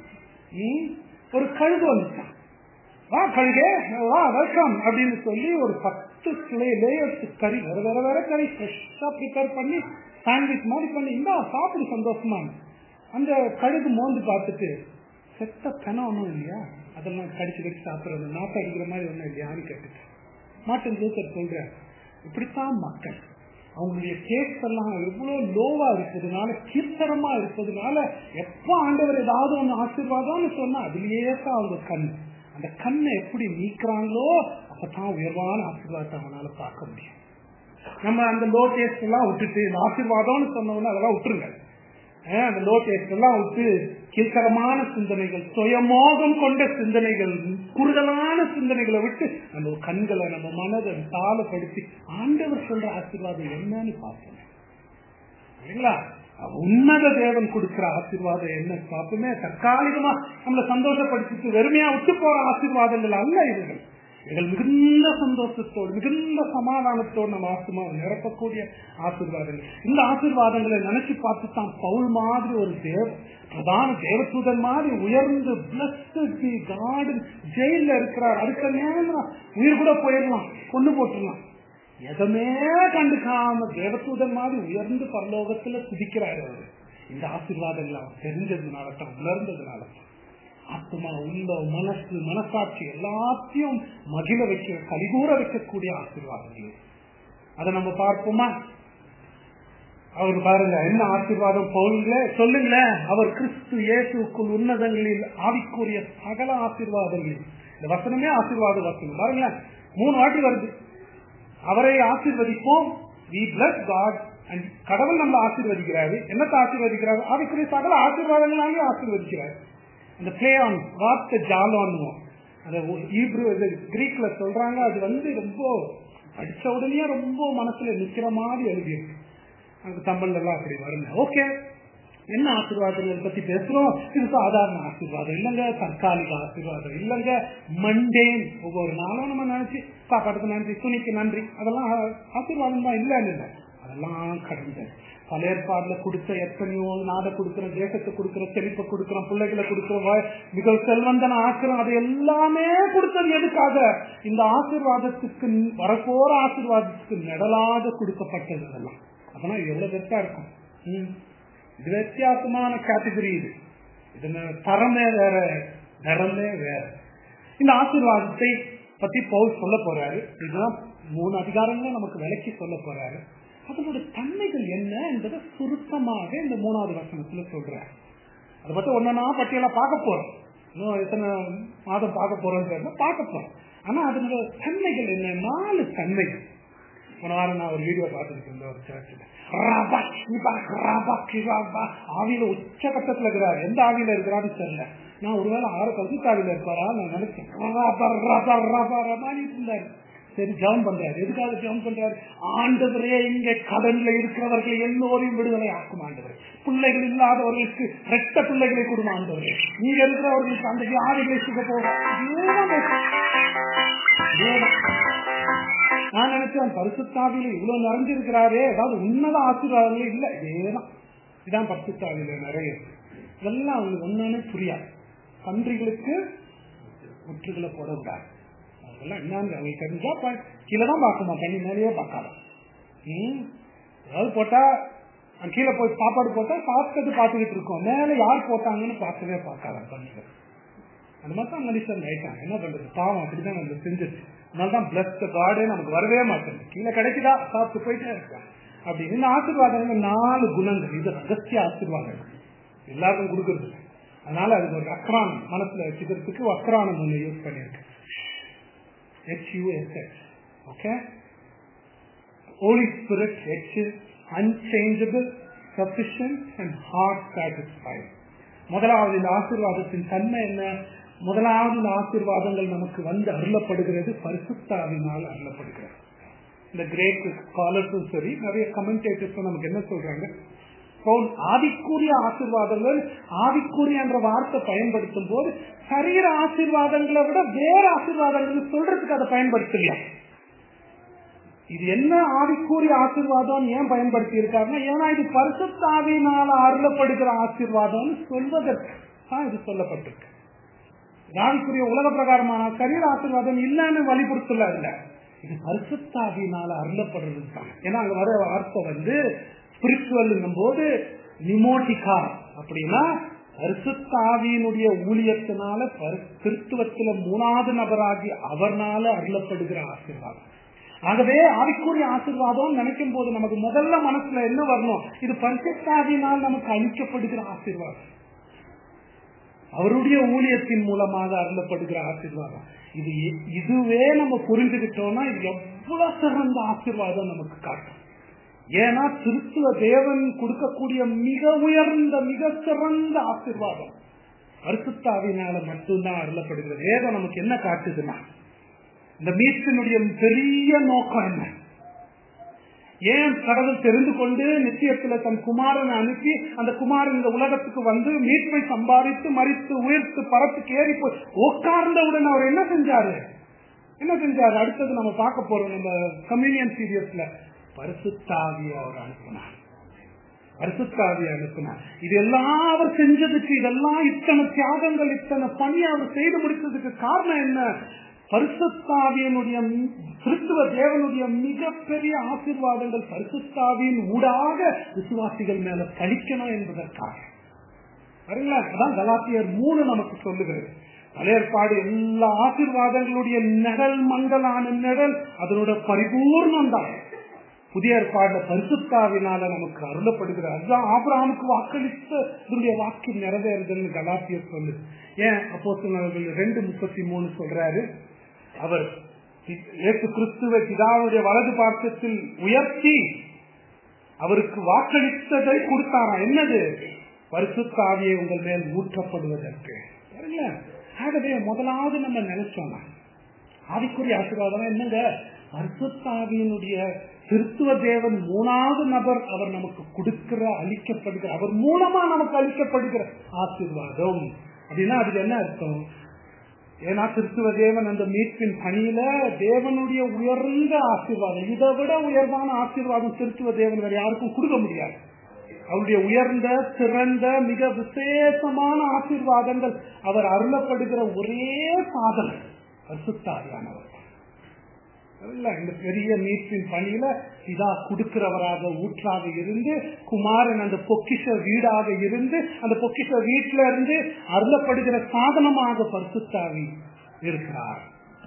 ம், ஒரு கழுகு வந்துட்டான் வா கழுகே வா வெல்கம் அப்படின்னு சொல்லி ஒரு பத்து லேயர்ஸ் கறி வேற வேற வேற கறி ஃப்ரெஷ்ஷா ப்ரிப்பேர் பண்ணி சாண்ட்விச் மாதிரி பண்ணி இந்தா சாப்பிடு சந்தோஷமா அந்த கழுகு மோந்து பார்த்துட்டு செத்த பெணம் ஒன்றும் இல்லையா அதெல்லாம் கடிச்சு கடிச்சு சாப்பிடுறது நாட்டு அடிக்கிற மாதிரி ஒன்றும் இல்லையான்னு கேட்டுட்டேன் மாட்டன் ஜோசர் சொல்ற இப்படித்தான் மக்கள் அவங்களுடைய கேஸ் எல்லாம் எவ்வளவு லோவா இருப்பதுனால கீர்த்தனமா இருப்பதுனால எப்ப ஆண்டவர் ஏதாவது ஒண்ணு ஆசீர்வாதம்னு சொன்னா அதுலயே தான் அவங்க கண் அந்த கண்ணை எப்படி நீக்கிறாங்களோ அப்பதான் உயர்வான ஆசீர்வாதத்தை அவனால பார்க்க முடியும் நம்ம அந்த லோ டேஸ்ட் எல்லாம் விட்டுட்டு இந்த ஆசீர்வாதம்னு சொன்னோம்னா அதெல்லாம் விட்டுருங்க அஹ் அந்த லோ டேஸ்ட் எல்லாம் விட்டு கீழ்த்தரமான சிந்தனைகள் சுயமோகம் கொண்ட சிந்தனைகள் குறுதலான சிந்தனைகளை விட்டு நம்ம கண்களை நம்ம மனதை தாளப்படுத்தி ஆண்டவர் சொல்ற ஆசீர்வாதம் என்னன்னு பார்ப்போம் இல்லைங்களா உன்னத தேவன் கொடுக்கிற ஆசீர்வாதம் என்ன பார்ப்போமே தற்காலிகமா நம்மளை சந்தோஷப்படுத்திட்டு வெறுமையா விட்டு போற ஆசீர்வாதங்கள் அல்ல இதுகள் இதில் மிகுந்த சந்தோஷத்தோடு மிகுந்த சமாதானத்தோடு நம்ம ஆத்மா நிரப்பக்கூடிய ஆசீர்வாதங்கள் இந்த ஆசீர்வாதங்களை நினைச்சு பார்த்து தான் பவுல் மாதிரி ஒரு தேவ பிரதான தேவதூதன் மாதிரி உயர்ந்து பிளஸ்ட் கார்டன் ஜெயில இருக்கிறார் அடுத்த நேரம் உயிர் கூட போயிடலாம் கொண்டு போட்டுடலாம் எதுவுமே கண்டுக்காம தேவதூதன் மாதிரி உயர்ந்து பரலோகத்துல துதிக்கிறாரு அவரு இந்த ஆசீர்வாதங்கள் அவர் தெரிஞ்சதுனால தான் உணர்ந்ததுனால தான் ஆத்மா உள்ள மனசு மனசாட்சி எல்லாத்தையும் மகிழ வைக்க கலிகூற வைக்கக்கூடிய ஆசீர்வாதங்கள் அதை நம்ம பார்ப்போமா அவர் பாருங்க என்ன ஆசீர்வாதம் போலுங்களே சொல்லுங்களேன் அவர் கிறிஸ்து இயேசுக்குள் உன்னதங்களில் ஆவிக்குரிய சகல ஆசீர்வாதங்களில் இந்த வசனமே ஆசீர்வாத வசனம் பாருங்களேன் மூணு வாட்டி வருது அவரை ஆசீர்வதிப்போம் we bless God and கடவுள் நம்ம ஆசீர்வதிக்கிறாரு என்னத்தை ஆசீர்வதிக்கிறாரு ஆவிக்குரிய சகல ஆசீர்வாதங்களாலே ஆசீர்வதிக்கிறாரு அந்த பிளே ஆன் வார்த்தை ஜாலான்னுவோம் அந்த ஈப்ரு இது கிரீக்ல சொல்றாங்க அது வந்து ரொம்ப படிச்ச உடனே ரொம்ப மனசுல நிக்கிற மாதிரி எழுதியிருக்கு அங்க தமிழ்ல எல்லாம் அப்படி வருங்க ஓகே என்ன ஆசீர்வாதங்கள் பத்தி பேசுறோம் இது சாதாரண ஆசீர்வாதம் இல்லைங்க தற்காலிக ஆசீர்வாதம் இல்லைங்க மண்டேன் ஒவ்வொரு நாளும் நம்ம நினைச்சு சாப்பாட்டுக்கு நன்றி துணிக்கு நன்றி அதெல்லாம் ஆசீர்வாதம் தான் இல்லைன்னு இல்லை அதெல்லாம் கடந்தது பல ஏற்பாடுல கொடுத்த எத்தனையோ நாடை கொடுக்கிற தேசத்தை கொடுக்கிற செழிப்பை கொடுக்கிறோம் பிள்ளைகளை கொடுக்கிற மிக செல்வந்தன ஆக்கிறோம் அது எல்லாமே கொடுத்தது எதுக்காக இந்த ஆசீர்வாதத்துக்கு வரப்போற ஆசீர்வாதத்துக்கு நிழலாக கொடுக்கப்பட்டது அதெல்லாம் அதெல்லாம் எவ்வளவு பெருசா இருக்கும் ம். இது வித்தியாசமான கேட்டகரி இது இது தரமே வேற நிறமே வேற இந்த ஆசீர்வாதத்தை பத்தி பவுல் சொல்ல போறாரு இதுதான் மூணு அதிகாரங்களும் நமக்கு விளக்கி சொல்ல போறாரு அதனோட தன்மைகள் என்ன என்பதை சுருக்கமாக இந்த மூணாவது வசனத்துல சொல்றாரு அதை பத்தி ஒன்னா பட்டியலா பார்க்க போறோம் இன்னும் எத்தனை மாதம் பார்க்க போறோம் பார்க்க போறோம் ஆனா அதனோட தன்மைகள் என்ன நாலு தன்மைகள் போன வாரம் நான் ஒரு வீடியோ பார்த்துட்டு இருந்தேன் ஒரு சர்ச்சில் ஆவியில உச்சகட்டத்துல இருக்கிறார் எந்த ஆவியில இருக்கிறான்னு தெரியல நான் ஒருவேளை ஆறு பசுத்தாவில இருப்பாரா நான் நினைச்சேன் ரபர், ரபர், ரபர், ரபானிட்டு இருந்தாரு சரி ஜெபம் பண்றாரு எதுக்காக ஜெபம் பண்றாரு ஆண்டவரே இங்க கடன்ல இருக்கிறவர்கள் எல்லோரையும் விடுதலை ஆக்கும் ஆண்டவர் பிள்ளைகள் இல்லாதவர்களுக்கு ரெட்ட பிள்ளைகளை கொடுங்க ஆண்டவரே நீங்க இருக்கிறவர்களுக்கு அந்த வியாதிகளை சுக போகும் நான் நினைச்சேன் பரிசுத்தாவில இவ்வளவு நிறைஞ்சிருக்கிறாரே அதாவது உன்னத ஆசீர்வாதங்களே இல்ல இதேதான் இதான் பரிசுத்தாவில நிறைய இருக்கு. இதெல்லாம் அவங்களுக்கு ஒண்ணுன்னு புரியாது பன்றிகளுக்கு முற்றுகளை போடக்கூடாது அதெல்லாம் என்னன்னு அவங்களுக்கு தெரிஞ்சா ப- கீழே தான் பார்க்கணும் தண்ணி மேலேயே பார்க்காத ம் அதாவது போட்டா அங்க கீழே போய் சாப்பாடு போட்டா சாப்பிட்டது பார்த்துக்கிட்டு இருக்கோம் மேல யார் போட்டாங்கன்னு பார்க்கவே பார்க்காத பன்றிகள் அந்த மாதிரி தான் மனுஷன் ஆயிட்டாங்க என்ன பண்றது பாவம் அப்படிதான் நம்ம செஞ்சிருச்சு அதனாலதான் பிளஸ் காடே நமக்கு வரவே மாட்டேங்குது கீழே கிடைக்குதா சாப்பிட்டு போயிட்டே இருக்கான் அப்படி இந்த ஆசீர்வாதங்கள் நாலு குணங்கள் இது ரகசிய ஆசீர்வாதங்கள் எல்லாருக்கும் கொடுக்கறது இல்ல. அதனால அதுக்கு ஒரு அக்ரானம் மனசுல வச்சுக்கிறதுக்கு ஒரு அக்ரானம் ஒண்ணு யூஸ் பண்ணிருக்கு H U S S okay Holy Spirit H is unchangeable, sufficient and heart satisfied. முதலாவது இந்த ஆசீர்வாதத்தின் தன்மை என்ன முதலாவது இந்த ஆசீர்வாதங்கள் நமக்கு வந்து அருளப்படுகிறது பரிசுத்தாவினால் அருளப்படுகிறது இந்த கிரேட் ஸ்காலர்ஸும் சரி நிறைய கமெண்டேட்டர்ஸும் நமக்கு என்ன சொல்றாங்க பவுல் ஆவிக்குரிய ஆசீர்வாதங்கள் ஆவிக்குரிய என்ற வார்த்தை பயன்படுத்தும் போது சரீர ஆசீர்வாதங்களை விட வேற ஆசீர்வாதங்கள் சொல்றதுக்கு அதை பயன்படுத்தலையா இது என்ன ஆவிக்குரிய ஆசீர்வாதம் ஏன் பயன்படுத்தி இருக்காருன்னா ஏன்னா இது பரிசுத்தாவினால அருளப்படுகிற ஆசீர்வாதம் சொல்வதற்கு தான் இது சொல்லப்பட்டிருக்கு ஆவிக்குரிய உலக பிரகாரமான சரீர ஆசீர்வாதம் இல்லைன்னு வலியுறுத்தல இல்ல இது பரிசுத்தாவினால அருளப்படுறது தான் ஏன்னா அங்க வர வார்த்தை வந்து ஸ்பிரிச்சுவல் போது நிமோட்டிகா அப்படின்னா பரிசுத்தாவியினுடைய ஊழியத்தினால கிறிஸ்துவத்துல மூணாவது நபராகி அவர்னால அருளப்படுகிற ஆசீர்வாதம் ஆகவே ஆவிக்குரிய ஆசீர்வாதம் நினைக்கும் போது நமக்கு முதல்ல மனசுல என்ன வரணும் இது பரிசுத்தாவினால் நமக்கு அளிக்கப்படுகிற ஆசீர்வாதம் அவருடைய ஊழியத்தின் மூலமாக அருளப்படுகிற ஆசீர்வாதம் இது இதுவே நம்ம புரிஞ்சுக்கிட்டோம்னா இது எவ்வளவு சிறந்த ஆசீர்வாதம் நமக்கு காட்டும் ஏன்னா திருத்துவ தேவன் கொடுக்கக்கூடிய மிக உயர்ந்த மிக சிறந்த ஆசீர்வாதம் பரிசுத்தாவினால மட்டும்தான் அருளப்படுகிறது வேதம் நமக்கு என்ன காட்டுதுன்னா இந்த மீட்பினுடைய பெரிய நோக்கம் என்ன ஏன் கடவுள் தெரிந்து கொண்டு நிச்சயத்துல தன் குமாரனை அனுப்பி அந்த குமாரன் இந்த உலகத்துக்கு வந்து மீட்பை சம்பாதித்து மறித்து உயர்த்து பரத்துக்கு ஏறி போய் உட்கார்ந்தவுடன் அவர் என்ன செஞ்சாரு என்ன செஞ்சாரு அடுத்தது நம்ம பார்க்க போறோம் நம்ம கம்யூனியன் சீரியஸ்ல பரிசுத்தாவிய அவர் அனுப்பினார் பரிசுத்தாவிய அனுப்பினார் இதெல்லாம் அவர் செஞ்சதுக்கு இதெல்லாம் இத்தனை தியாகங்கள் இத்தனை பணி அவர் செய்து முடிச்சதுக்கு காரணம் என்ன பரிசுத்தாவியனுடைய கிறிஸ்துவ தேவனுடைய மிகப்பெரிய ஆசீர்வாதங்கள் பரிசுத்தாவியின் ஊடாக விசுவாசிகள் மேல கழிக்கணும் என்பதற்காக பாருங்களேன் அதான் கலாத்தியர் மூணு நமக்கு சொல்லுகிறது பழையற்பாடு எல்லா ஆசீர்வாதங்களுடைய நிழல் மங்கலான நிழல் அதனோட பரிபூர்ணம் தான் புதிய ஏற்பாடுல பரிசுத்தாவினால நமக்கு அருளப்படுகிற அதுதான் ஆபிரகாமுக்கு வாக்களித்த இதனுடைய வாக்கு நிறைவேறுதல்னு கலாத்தியர் சொல்லு ஏன் அப்போ ரெண்டு முப்பத்தி மூணு சொல்றாரு அவர் இயேசு கிறிஸ்துவை பிதாவுடைய வலது பாக்கத்தில் உயர்த்தி அவருக்கு வாக்களித்ததை கொடுத்தாரா என்னது பரிசுத்தாவியை உங்கள் மேல் ஊற்றப்படுவதற்கு ஆகவே முதலாவது நம்ம நினைச்சோம் ஆவிக்குரிய ஆசீர்வாதம் என்னங்க பரிசுத்தாவியினுடைய கிறிஸ்துவ தேவன் மூணாவது நபர் அவர் நமக்கு கொடுக்கிற அளிக்கப்படுகிற அவர் மூலமா நமக்கு அளிக்கப்படுகிற ஆசீர்வாதம் அப்படின்னா அதுக்கு என்ன அர்த்தம் ஏன்னா கிறிஸ்துவ தேவன் அந்த மீட்பின் பணியில தேவனுடைய உயர்ந்த ஆசீர்வாதம் இதை விட உயர்வான ஆசீர்வாதம் கிறிஸ்துவ தேவன் வேற யாருக்கும் கொடுக்க முடியாது அவருடைய உயர்ந்த சிறந்த மிக விசேஷமான ஆசீர்வாதங்கள் அவர் அருளப்படுகிற ஒரே சாதனை பரிசுத்தாரியானவர் இந்த பெரிய மீட்பின் பணியில இதா கொடுக்கிறவராக ஊற்றாக இருந்து குமாரன் அந்த பொக்கிஷ வீடாக இருந்து அந்த பொக்கிஷ வீட்டில இருந்து அருளப்படுகிற சாதனமாக பரிசுத்தாவி இருக்கிறார்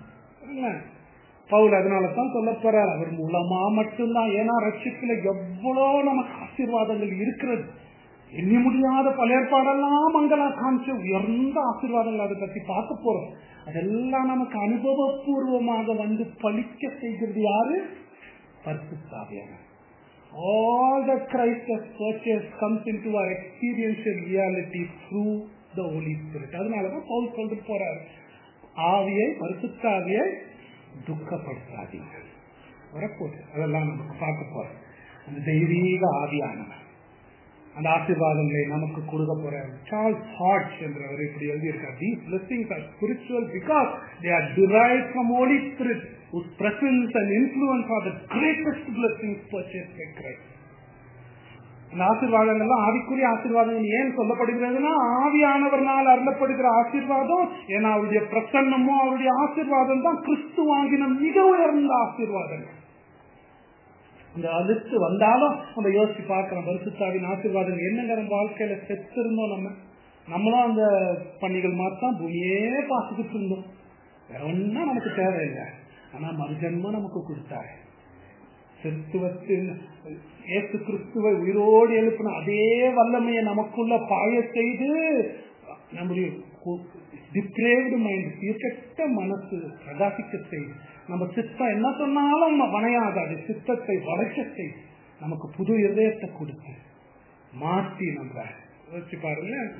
பவுல் அதனாலதான் சொல்ல போறார் அவர் மூலமா மட்டும்தான் ஏன்னா ரட்சிப்புல எவ்வளவு நமக்கு ஆசீர்வாதங்கள் இருக்கிறது எண்ணி முடியாத பல ஏற்பாடெல்லாம் மங்களா காமிச்சு உயர்ந்த ஆசீர்வாதங்கள் அதை பத்தி பார்க்க போறோம் அதெல்லாம் நமக்கு அனுபவபூர்வமாக வந்து பழிக்க செய்கிறது யாரு பரிசுத்தாவியான All that Christ has purchased comes into our experiential reality through the Holy Spirit. அதனாலதான் பவுல் சொல்லிட்டு போறார் ஆவியை பரிசுத்தாவியை துக்கப்படுத்தாதீங்க வரப்போகுது அதெல்லாம் நமக்கு பார்க்க போறோம் அந்த தெய்வீக ஆவியானவர் அந்த ஆசீர்வாதங்களை நமக்கு கொடுக்க போற சார்ல்ஸ் ஹார்ட் என்றவர் இப்படி எழுதியிருக்கார் these blessings are spiritual because they are derive from Holy Spirit whose presence and influence are the greatest blessings purchased by Christ. அந்த ஆசீர்வாதங்கள்லாம் ஆவிக்குரிய ஆசீர்வாதங்கள் ஏன் சொல்லப்படுகிறதுனா ஆவியானவர்னால் அருளப்படுகிற ஆசீர்வாதம் ஏன்னா அவருடைய பிரசன்னமும் அவருடைய ஆசீர்வாதம் தான் கிறிஸ்து வாங்கின மிக உயர்ந்த ஆசீர்வாதங்கள் இந்த லிஸ்ட் வந்தாலும் நம்ம யோசிச்சு பார்க்கிறோம் பரிசுத்தாவின் ஆசீர்வாதம் என்னங்க நம்ம வாழ்க்கையில செத்திருந்தோம் நம்ம நம்மளும் அந்த பணிகள் மாதிரி தான் பூமியே பார்த்துக்கிட்டு இருந்தோம் வேற ஒன்னும் நமக்கு தேவையில்லை ஆனா மறுஜன்மம் நமக்கு கொடுத்தாரு கிறிஸ்துவத்தின் ஏசு கிறிஸ்துவை உயிரோடு எழுப்பின அதே வல்லமையை நமக்குள்ள பாய செய்து நம்முடைய டிப்ரேவ்டு மைண்ட் சீர்கெட்ட மனசு பிரகாசிக்க செய்து நம்ம சித்தம் என்ன சொன்னாலும் வணையாகாது சித்தத்தை வளைக்க செய்து நமக்கு புது இதயத்தை கொடுத்து மாற்றி நம்ம யோசிச்சு பாருங்க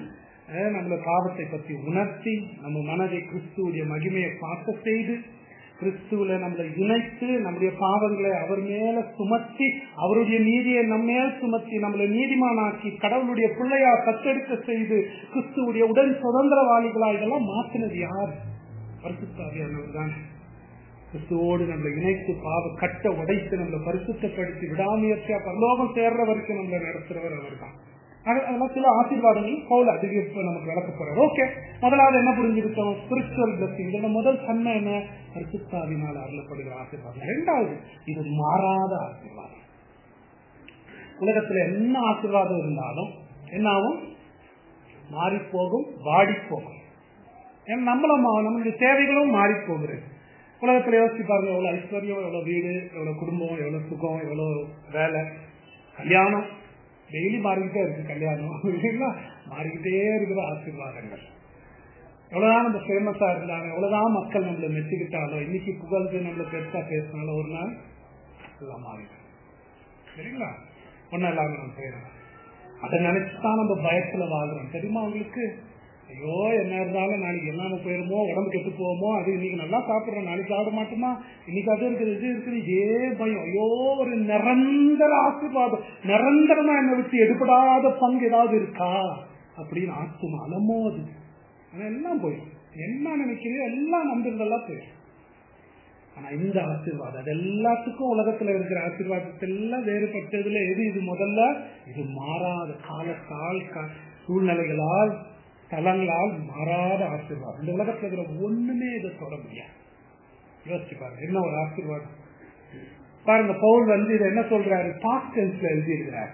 அஹ் நம்மள பாவத்தை பற்றி உணர்த்தி நம்ம மனதை கிறிஸ்துவுடைய மகிமையை பார்க்க செய்து கிறிஸ்துவில நம்மளை இணைத்து நம்முடைய பாவங்களை அவர் மேல சுமத்தி அவருடைய நீதியை நம்ம மேல் சுமத்தி நம்மளை நீதிமானாக்கி கடவுளுடைய பிள்ளையா தத்தெடுக்க செய்து கிறிஸ்துவுடைய உடன் சுதந்திரவாளிகளா இதெல்லாம் மாத்தினது யார் பரிசுத்தாவியானவர் தான் கிறிஸ்துவோடு நம்மளை இணைத்து பாவ கட்ட உடைத்து நம்மளை பரிசுத்தப்படுத்தி விடாமுயற்சியா பரலோகம் சேர்ற வரைக்கும் நம்மளை நடத்துறவர் அவர் தான் அதெல்லாம் சில ஆசீர்வாதங்கள் பவுல் அதிக நமக்கு விளக்க போறாரு ஓகே முதலாவது என்ன புரிஞ்சுக்கிட்டோம் ஸ்பிரிச்சுவல் பிளஸிங் இதோட முதல் தன்மை என்ன பரிசுத்தாவினால் அருளப்படுகிற ஆசீர்வாதம் ரெண்டாவது இது மாறாத ஆசீர்வாதம் உலகத்துல என்ன ஆசீர்வாதம் இருந்தாலும் என்ன ஆகும் மாறி போகும் வாடி போகும் ஏன்னா நம்மளும் நம்மளுடைய தேவைகளும் மாறி போகிறது உலகத்துல யோசிச்சு பாருங்க எவ்வளவு ஐஸ்வர்யம் எவ்வளவு வீடு எவ்வளவு குடும்பம் எவ்வளவு சுகம் எவ்வளவு வேலை கல்யாணம் டெய்லி மாறிக்கிட்டே இருக்கு கல்யாணம் இல்லைங்களா மாறிக்கிட்டே இருக்கிற ஆசீர்வாதங்கள் எவ்வளவுதான் நம்ம ஃபேமஸா இருந்தாங்க எவ்வளவுதான் மக்கள் நம்மள மெச்சுக்கிட்டாலும் இன்னைக்கு புகழ்ந்து நம்மள பெருசா பேசினாலும் ஒரு நாள் எல்லாம் மாறிடும் சரிங்களா ஒன்னும் இல்லாம நம்ம செய்யறோம் அதை நினைச்சுதான் நம்ம பயத்துல வாழ்றோம் தெரியுமா உங்களுக்கு ஐயோ என்ன இருந்தாலும் நாளைக்கு எல்லாம போயிருமோ உடம்பு கெட்டு போவோமோ அது இன்னைக்கு நல்லா சாப்பிடுறோம் நாளைக்கு சாப்பிட மாட்டோமா இன்னைக்கு அது இருக்குது இது இருக்குது இதே பயம் ஐயோ ஒரு நிரந்தர ஆசீர்வாதம் நிரந்தரமா என்ன விட்டு எடுபடாத பங்கு ஏதாவது இருக்கா அப்படின்னு ஆத்துமா அலமோது ஆனா எல்லாம் போயிடும் என்ன நினைக்கிறீங்க எல்லாம் நம்பிருந்தெல்லாம் போயிடும் ஆனா இந்த ஆசீர்வாதம் அது எல்லாத்துக்கும் உலகத்துல இருக்கிற ஆசீர்வாதத்தெல்லாம் வேறுபட்டதுல எது இது முதல்ல இது மாறாத காலத்தால் சூழ்நிலைகளால் தலங்களால் மாறாத ஆசீர்வாதம் இந்த உலகத்துல இருக்கிற ஒண்ணுமே இதை தொட முடியாது யோசிச்சு பாருங்க என்ன ஒரு ஆசீர்வாதம் பாருங்க பவுல் வந்து இதை என்ன சொல்றாரு பாஸ்ட் டென்ஸ்ல எழுதி இருக்கிறார்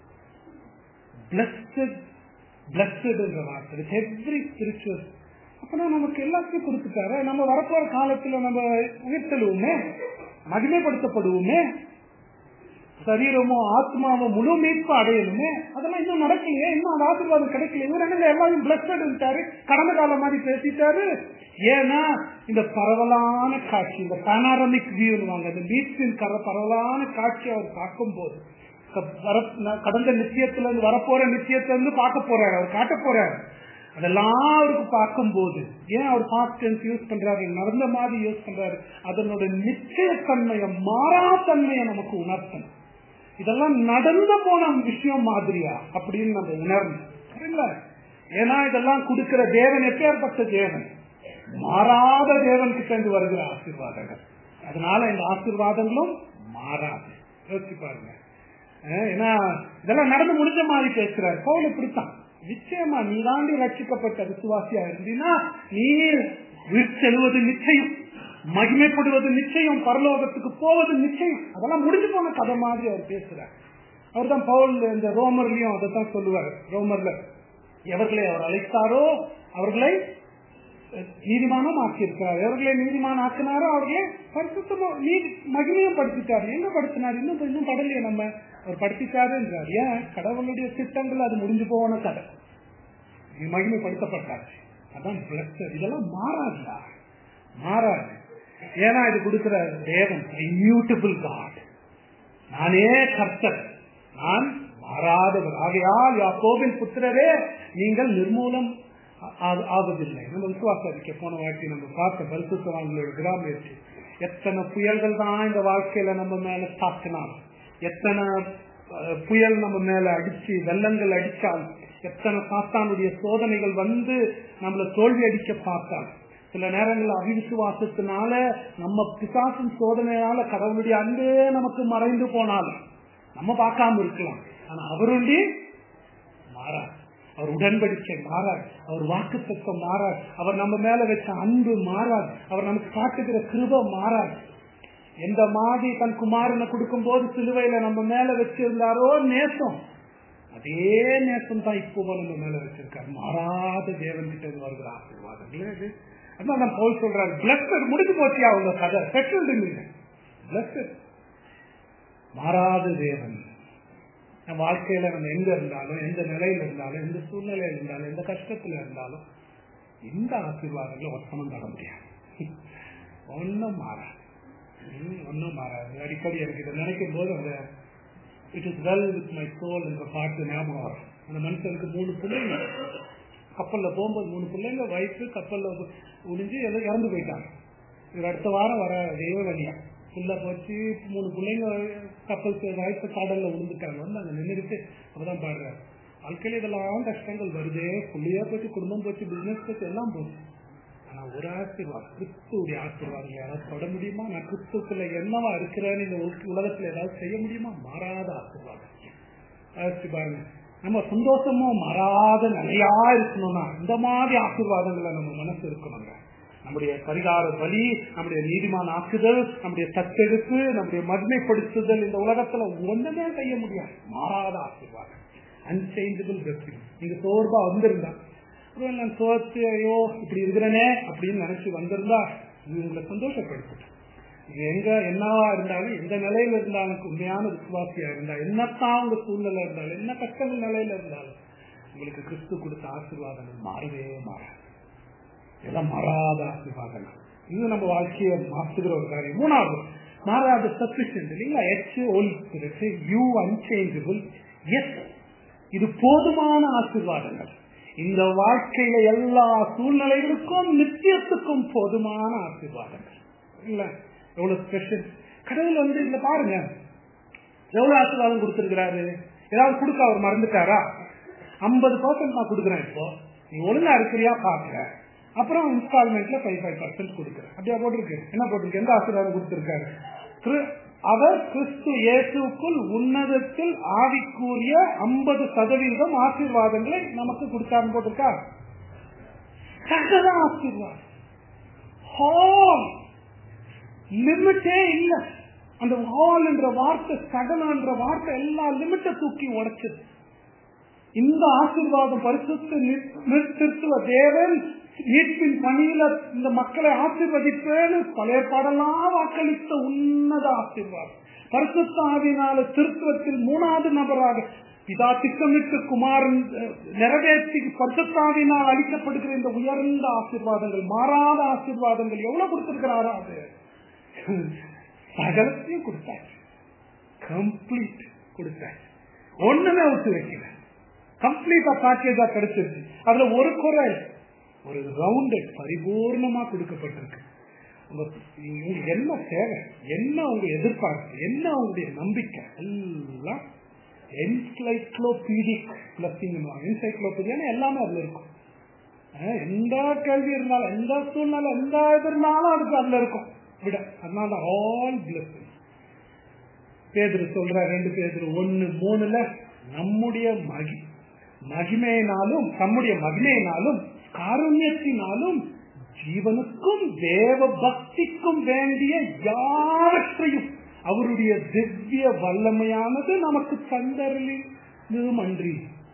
பிளஸ்ட் பிளஸ்ட்ன்ற வார்த்தை எவ்ரி ஸ்பிரிச்சுவல் அப்பனா நமக்கு எல்லாத்தையும் கொடுத்துட்டாரு நம்ம வரப்போற காலத்துல நம்ம உயிர்த்தலுவோமே மகிமைப்படுத்தப்படுவோமே சரீரமோ ஆத்மாவோ முழு மீட்பு அடையணுமே அதெல்லாம் இன்னும் நடக்கலையே இன்னும் அந்த ஆசீர்வாதம் கிடைக்கலையே இவர் என்ன எல்லாரும் பிளஸ்டாரு கடந்த காலம் மாதிரி பேசிட்டாரு ஏன்னா இந்த பரவலான காட்சி இந்த பனாரமிக் வியூவாங்க இந்த மீட்பின் கர பரவலான காட்சி அவர் பார்க்கும் போது கடந்த நிச்சயத்துல இருந்து வரப்போற நிச்சயத்துல இருந்து பார்க்க போறாரு அவர் காட்ட போறாரு அதெல்லாம் அவருக்கு பார்க்கும் போது ஏன் அவர் பாஸ்ட் டென்ஸ் யூஸ் பண்றாரு நடந்த மாதிரி யூஸ் பண்றாரு அதனோட நிச்சயத்தன்மையை மாறாத்தன்மையை நமக்கு உணர்த்தணும் இதெல்லாம் நடந்து போன விஷயம் மாதிரியா அப்படின்னு நம்ம உணரணும் சரிங்களா ஏன்னா இதெல்லாம் கொடுக்கிற தேவன் எப்பேற்பட்ட தேவன் மாறாத தேவன் கிட்ட இருந்து வருகிற ஆசீர்வாதங்கள் அதனால இந்த ஆசீர்வாதங்களும் மாறாது யோசிச்சு பாருங்க ஏன்னா இதெல்லாம் நடந்து முடிஞ்ச மாதிரி பேசுறாரு பவுல் இப்படித்தான் நிச்சயமா நீ தாண்டி ரட்சிக்கப்பட்ட விசுவாசியா இருந்தீங்கன்னா நீ செல்வது நிச்சயம் மகிமைப்படுவது நிச்சயம் பரலோகத்துக்கு போவது நிச்சயம் அதெல்லாம் முடிஞ்சு போன கதை மாதிரி அவர் பேசுறார் அவர் தான் பவுல் இந்த ரோமர்லயும் அதை தான் சொல்லுவார் ரோமர்ல எவர்களை அவர் அழைத்தாரோ அவர்களை நீதிமானம் ஆக்கியிருக்கிறார் எவர்களை நீதிமானம் ஆக்கினாரோ அவர்களே பரிசுத்தமா நீதி மகிமையும் படுத்திட்டார் எங்க படுத்தினார் இன்னும் இன்னும் படலையே நம்ம அவர் படுத்திட்டாருன்றார் ஏன் கடவுளுடைய திட்டங்கள் அது முடிஞ்சு போன கதை மகிமைப்படுத்தப்பட்டாச்சு அதான் இதெல்லாம் மாறாதுடா மாறாது ஏன்னா இது கொடுக்கிற தேவன் இம்யூட்டபிள் காட் நானே கர்த்தர் நான் மாறாதவர் ஆகையால் யாக்கோபின் புத்திரரே நீங்கள் நிர்மூலம் ஆவதில்லை நம்ம விசுவாச அறிக்கை போன வாட்டி நம்ம பார்த்த பரிசுத்தவான்களோட விடாமுயற்சி எத்தனை புயல்கள் தான் இந்த வாழ்க்கையில நம்ம மேல தாக்கினாலும் எத்தனை புயல் நம்ம மேல அடிச்சு வெள்ளங்கள் அடிச்சால் எத்தனை சாத்தானுடைய சோதனைகள் வந்து நம்மள தோல்வி அடிக்க பார்த்தால் சில நேரங்கள் அவிசுவாசத்தினால நம்ம பிசாசின் சோதனையால கடவுளுடைய அன்பே நமக்கு மறைந்து போனாலும் நம்ம பார்க்காம இருக்கலாம் ஆனா அவருடைய மாறாது அவர் உடன்படிக்கை மாறாது அவர் வாக்கு தத்துவம் மாறாது அவர் நம்ம மேல வச்ச அன்பு மாறாது அவர் நமக்கு காட்டுகிற கிருப மாறாது எந்த மாதிரி தன் குமாரனை கொடுக்கும் போது சிலுவையில நம்ம மேல வச்சிருந்தாரோ நேசம் அதே நேசம் தான் இப்போ நம்ம மேல வச்சிருக்காரு மாறாத தேவன் கிட்ட இருந்து வருகிற ஆசீர்வாதங்களே இது அதான் நான் போல் சொல்றாரு பிளஸ்டர் முடிஞ்சு போச்சியா அவங்க கதை செட்டில்டு இல்லை பிளஸ்டர் மாறாத தேவன் நம்ம வாழ்க்கையில நம்ம எங்க இருந்தாலும் எந்த நிலையில இருந்தாலும் எந்த சூழ்நிலையில இருந்தாலும் எந்த கஷ்டத்துல இருந்தாலும் இந்த ஆசீர்வாதங்களை ஒத்தனம் தர முடியாது ஒன்னும் மாறாது ஒன்னும் மாறாது அடிக்கடி எனக்கு இதை நினைக்கும் போது அந்த it is well with my soul என்ற பாட்டு ஞாபகம் வரும் அந்த மனுஷனுக்கு மூணு பிள்ளைங்க கப்பல்ல போகும்போது மூணு பிள்ளைங்க வயசு கப்பல்ல முடிஞ்சு எல்லாம் இறந்து போயிட்டாங்க இவர் அடுத்த வாரம் வர அதே வழியா ஃபுல்லா போச்சு மூணு பிள்ளைங்க கப்பல் வயசு கடல்ல விழுந்துட்டாங்க வந்து அங்க நின்றுட்டு அப்பதான் பாடுறாரு வாழ்க்கையில இதெல்லாம் கஷ்டங்கள் வருதே புள்ளியா போச்சு குடும்பம் போச்சு பிசினஸ் போச்சு எல்லாம் போச்சு ஆனா ஒரு ஆசீர்வாதம் கிறிஸ்துடைய ஆசீர்வாதம் யாராவது தொட முடியுமா நான் கிறிஸ்துக்குள்ள என்னவா இருக்கிறேன்னு இந்த உலக- உலகத்துல ஏதாவது செய்ய முடியுமா மாறாத ஆசீர்வாதம் யோசிச்சு பாருங்க நம்ம சந்தோஷமும் மாறாத நிலையா இருக்கணும்னா இந்த மாதிரி ஆசீர்வாதங்களை நம்ம மனசு இருக்கணுங்க நம்முடைய பரிகார பலி நம்முடைய நீதிமான ஆக்குதல் நம்முடைய தத்தெடுப்பு நம்முடைய மகிமைப்படுத்துதல் இந்த உலகத்துல ஒண்ணுமே செய்ய முடியாது மாறாத ஆசீர்வாதம் அன்சேஞ்சபிள் பிளஸிங் நீங்க சோர்வா வந்திருந்தா அப்புறம் நான் சோர்த்து ஐயோ இப்படி இருக்கிறனே அப்படின்னு நினைச்சு வந்திருந்தா இது உங்களை சந்தோஷப்படுத்தும் இது எங்க என்னவா இருந்தாலும் எந்த நிலையில இருந்தாலும் உண்மையான விசுவாசியா இருந்தா என்னத்தான் உங்க சூழ்நிலை இருந்தாலும் என்ன கஷ்டங்கள் நிலையில இருந்தாலும் உங்களுக்கு கிறிஸ்து கொடுத்த ஆசீர்வாதங்கள் மாறவே மாறாது இதெல்லாம் மாறாத ஆசீர்வாதங்கள் இது நம்ம வாழ்க்கையை மாற்றுகிற ஒரு காரியம் மூணாவது மாறாத சஃபிஷியன்ட் இல்லைங்களா H whole U unchangeable S இது போதுமான ஆசீர்வாதங்கள் இந்த வாழ்க்கையில எல்லா சூழ்நிலைகளுக்கும் நித்தியத்துக்கும் போதுமான ஆசீர்வாதங்கள் இல்ல எவ்வளவு ஸ்பெஷல் கடவுள் வந்து இதுல பாருங்க எவ்வளவு ஆசீர்வாதம் கொடுத்திருக்கிறாரு ஏதாவது கொடுக்க அவர் மறந்துட்டாரா ஐம்பது பர்சன்ட் நான் கொடுக்குறேன் இப்போ நீ ஒழுங்கா இருக்கிறியா பாக்குறேன் அப்புறம் இன்ஸ்டால்மெண்ட்ல ஃபைவ் ஃபைவ் பர்சன்ட் கொடுக்குறேன் அப்படியா போட்டிருக்கு என்ன போட்டிருக்கு எந்த ஆசீர்வாதம் கொடுத்திருக்காரு கிரு- அவர் கிறிஸ்து இயேசுக்குள் உன்னதத்தில் ஆவிக்குரிய ஐம்பது சதவீதம் ஆசீர்வாதங்களை நமக்கு கொடுத்தாருன்னு போட்டிருக்கா சகல ஆசீர்வாதம் ஹால் லிமிட்டே இல்ல அந்த ஹால் என்ற வார்த்தை சகலம் என்ற வார்த்தை எல்லா லிமிட்டை தூக்கி உடைச்சது இந்த ஆசீர்வாதம் பரிசுத்த நிறுத்துவ தேவன் மீட்பின் பணியில இந்த மக்களை ஆசீர்வதிப்பேன்னு பழைய பாடலாம் வாக்களித்த உன்னத ஆசீர்வாதம் பரிசுத்த ஆவினால திருத்துவத்தில் மூணாவது நபராக பிதா திட்டமிட்டு குமாரன் அஹ், நிறைவேற்றி பரிசுத்தாவினால் அளிக்கப்படுகிற இந்த உயர்ந்த ஆசீர்வாதங்கள் மாறாத ஆசீர்வாதங்கள் எவ்வளவு கொடுத்திருக்கிறாரா அது சகலத்தையும் கொடுத்தாச்சு கம்ப்ளீட் கொடுத்தாச்சு ஒண்ணுமே விட்டு வைக்கல கம்ப்ளீட்டா பேக்கேஜா கிடைச்சிருச்சு அதுல ஒரு குறை இல்ல. ஒரு ரவுண்டட் பரிபூர்ணமா கொடுக்கப்பட்டிருக்கு உங்க உங்களுக்கு என்ன தேவை என்ன உங்க எதிர்பார்ப்பு என்ன உங்களுடைய நம்பிக்கை எல்லாம் என்சைக்ளோபீடிக் பிளஸிங் என்சைக்ளோபீடியா எல்லாமே அதுல இருக்கும் அஹ் எந்த கேள்வி இருந்தாலும் எந்த சூழ்நிலை எந்த இது இருந்தாலும் அதுக்கு அதுல இருக்கும் விட அதனால ஆல் பிளஸிங் பேதுரு சொல்ற ரெண்டு பேதுரு ஒன்னு மூணுல நம்முடைய மகி மகிமையினாலும் நம்முடைய மகிமையினாலும் காருண்யத்தினாலும் ஜீவனுக்கும் தேவ பக்திக்கும் வேண்டிய யாவற்றையும் அவருடைய திவ்ய வல்லமையானது நமக்கு தந்தரலிலும் அன்றி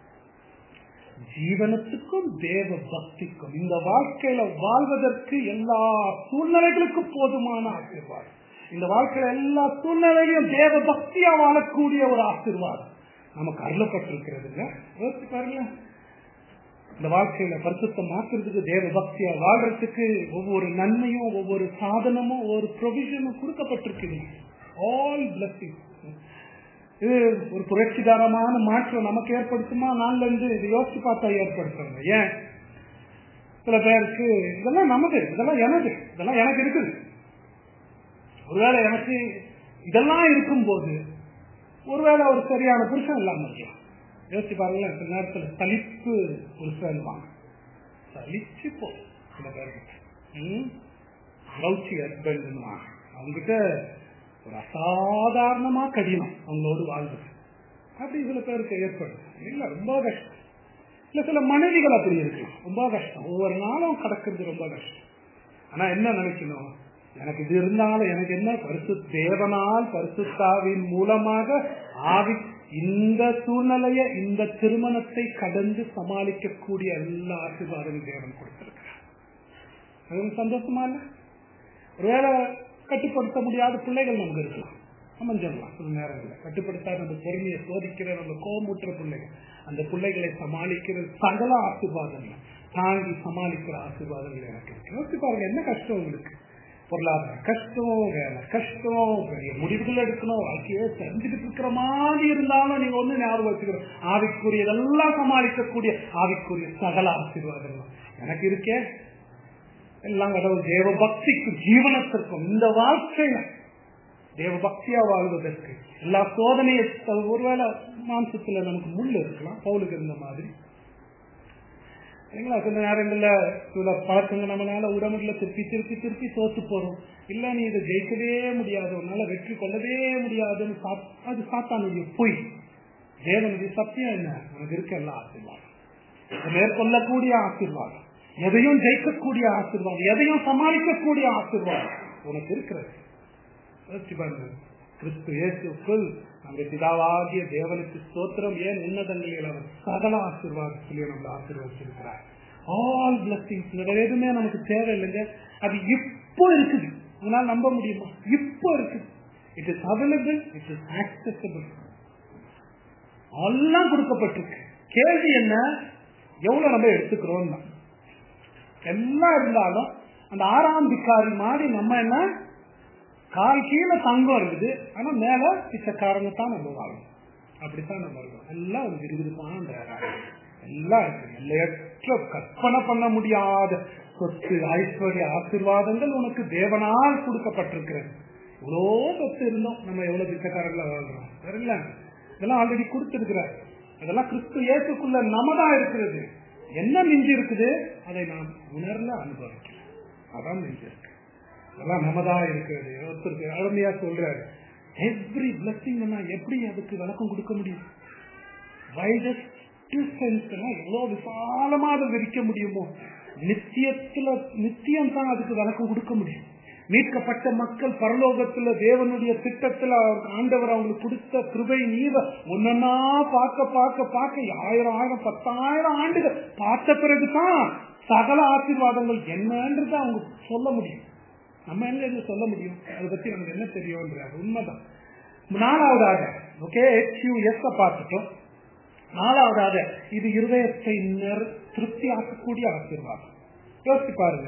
ஜீவனத்துக்கும் தேவ பக்திக்கும் இந்த வாழ்க்கையில வாழ்வதற்கு எல்லா சூழ்நிலைகளுக்கும் போதுமான ஆசீர்வாதம் இந்த வாழ்க்கையில எல்லா சூழ்நிலையிலும் தேவ பக்தியா வாழக்கூடிய ஒரு ஆசீர்வாதம் நமக்கு அருளப்பட்டிருக்கிறது இல்ல யோசிச்சு பாருங்க இந்த வாழ்க்கையில பரிசுத்த மாற்றுறதுக்கு தேவ பக்தியா வாழ்றதுக்கு ஒவ்வொரு நன்மையும் ஒவ்வொரு சாதனமும் ஒவ்வொரு ப்ரொவிஷனும் கொடுக்கப்பட்டிருக்குது ஆல் பிளஸிங் இது ஒரு புரட்சிகரமான மாற்றம் நமக்கு ஏற்படுத்துமா நான்ல இருந்து இது யோசிச்சு பார்த்தா ஏற்படுத்துறாங்க ஏன் சில பேருக்கு இதெல்லாம் நமது இதெல்லாம் எனது இதெல்லாம் எனக்கு இருக்குது ஒருவேளை எனக்கு இதெல்லாம் இருக்கும்போது ஒருவேளை ஒரு சரியான புருஷன் இல்லாம இருக்கலாம் யோசிச்சு பாருங்களேன் சில நேரத்துல சலிப்பு புருஷன் வாங்க சலிச்சு போ சில பேருக்கு ம் லவ்ச்சி ஹஸ்பண்ட் அவங்ககிட்ட ஒரு அசாதாரணமா கடினம் அவங்களோடு வாழ்றது அப்படி சில பேருக்கு ஏற்படும் இல்ல ரொம்ப கஷ்டம் இல்ல சில மனைவிகள் அப்படி இருக்கலாம் ரொம்ப கஷ்டம் ஒவ்வொரு நாளும் கடக்கிறது ரொம்ப கஷ்டம் ஆனா என்ன நினைக்கணும் எனக்கு இது இருந்தாலும் எனக்கு என்ன பரிசு தேவனால் பரிசுத்தாவின் மூலமாக ஆவி இந்த சூழ்நிலைய இந்த திருமணத்தை கடந்து சமாளிக்கக்கூடிய எல்லா ஆசீர்வாதமும் தேவன் கொடுத்திருக்கிறார் அது சந்தோஷமா இல்ல ஒருவேளை கட்டுப்படுத்த முடியாத பிள்ளைகள் நமக்கு இருக்கலாம் அமைஞ்சிடலாம் சில நேரங்களில் கட்டுப்படுத்தாத நம்ம பொறுமையை சோதிக்கிற நம்ம கோமுற்ற பிள்ளைகள் அந்த பிள்ளைகளை சமாளிக்கிற சகல ஆசீர்வாதங்கள் தாங்கி சமாளிக்கிற ஆசீர்வாதங்கள் எனக்கு இருக்கு யோசிச்சு பாருங்க என்ன கஷ்டம் உங்களுக்கு பொருளாதார கஷ்டம் வேலை கஷ்டம் பெரிய முடிவுகள் எடுக்கணும் வாழ்க்கையை தெரிஞ்சுக்கிட்டு இருக்கிற மாதிரி இருந்தாலும் நீங்க ஒண்ணு ஞாபகம் வச்சுக்கணும் ஆவிக்குரிய இதெல்லாம் சமாளிக்கக்கூடிய ஆவிக்குரிய சகல ஆசீர்வாதம் எனக்கு இருக்கே எல்லாம் கடவுள் தேவ பக்திக்கும் ஜீவனத்திற்கும் இந்த வாழ்க்கையில தேவ பக்தியா வாழ்வதற்கு எல்லா சோதனையை ஒருவேளை மாம்சத்துல நமக்கு முள் இருக்கலாம் பவுலுக்கு இருந்த மாதிரி சரிங்களா சில நேரங்கள்ல சில பழக்கங்கள் நம்மளால உடம்புல திருப்பி திருப்பி திருப்பி தோத்து போறோம் இல்ல நீ இதை ஜெயிக்கவே முடியாது உன்னால வெற்றி கொள்ளவே முடியாதுன்னு சாத்- அது சாத்தானுடைய பொய் தேவனுடைய சத்தியம் என்ன உனக்கு இருக்க எல்லா ஆசீர்வாதம் இதை மேற்கொள்ளக்கூடிய ஆசீர்வாதம் எதையும் ஜெயிக்கக்கூடிய ஆசீர்வாதம் எதையும் சமாளிக்கக்கூடிய ஆசீர்வாதம் உனக்கு இருக்கிறது யோசிச்சு பாருங்க கிறிஸ்து இயேசுக்குள் நம்முடைய பிதாவாகிய தேவனுக்கு ஸ்தோத்திரம் ஏன் உன்னதங்களில் அவர் சகல ஆசீர்வாதத்திலே நம்மளை ஆசீர்வதிச்சிருக்கிறார் ஆல் பிளஸிங்ஸ் எதுவுமே நமக்கு தேவை இல்லைங்க அது இப்போ இருக்குது உங்களால் நம்ப முடியுமா இப்போ இருக்குது it is available it is accessible எல்லாம் கொடுக்கப்பட்டிருக்கு கேள்வி என்ன எவ்வளவு நம்ம எடுத்துக்கிறோம் தான் எல்லாம் இருந்தாலும் அந்த ஆறாம் பிக்காரி மாதிரி நம்ம என்ன கால் கீழே தங்கம் இருக்குது ஆனா மேல பிச்சைக்காரங்க தான் நம்ம வாழணும் அப்படித்தான் நம்ம இருக்கோம் எல்லாம் ஒரு விருதுமான எல்லாம் இருக்கு எல்லையற்ற கற்பனை பண்ண முடியாத சொத்து ஐஸ்வர்ய ஆசீர்வாதங்கள் உனக்கு தேவனால் கொடுக்கப்பட்டிருக்கிறது இவ்வளோ சொத்து இருந்தோம் நம்ம எவ்வளவு பிச்சைக்காரங்களா வாழ்றோம் சரிங்களா இதெல்லாம் ஆல்ரெடி கொடுத்திருக்கிறார் அதெல்லாம் கிறிஸ்து இயேசுக்குள்ள நமதான் இருக்கிறது என்ன மிஞ்சி இருக்குது அதை நாம் உணர்ல அனுபவிக்கிறோம் அதான் மிஞ்சி இருக்கு அதெல்லாம் நமதா இருக்கிறது ஒருத்தருக்கு அருமையா சொல்றாரு எவ்ரி பிளஸிங் எப்படி அதுக்கு விளக்கம் கொடுக்க முடியும் வைடஸ்ட் எவ்வளவு விசாலமா அதை விரிக்க முடியுமோ நித்தியத்துல நித்தியம் தான் அதுக்கு விளக்கம் கொடுக்க முடியும் மீட்கப்பட்ட மக்கள் பரலோகத்துல தேவனுடைய திட்டத்துல அவர் ஆண்டவர் அவங்களுக்கு கொடுத்த கிருபை நீர ஒன்னா பார்க்க பார்க்க பார்க்க ஆயிரம் ஆயிரம் பத்தாயிரம் ஆண்டுகள் பார்த்த பிறகுதான் சகல ஆசீர்வாதங்கள் என்னன்றது அவங்க சொல்ல முடியும் நம்ம எங்க இருந்து சொல்ல முடியும் அதை பத்தி நமக்கு என்ன தெரியும்ன்றாரு உண்மைதான் நாலாவதாக ஓகே எஸ் பார்த்துட்டோம் நாலாவதாக இது இருதயத்தை நிற- திருப்தி ஆக்கக்கூடிய ஆசீர்வாதம் யோசிச்சு பாருங்க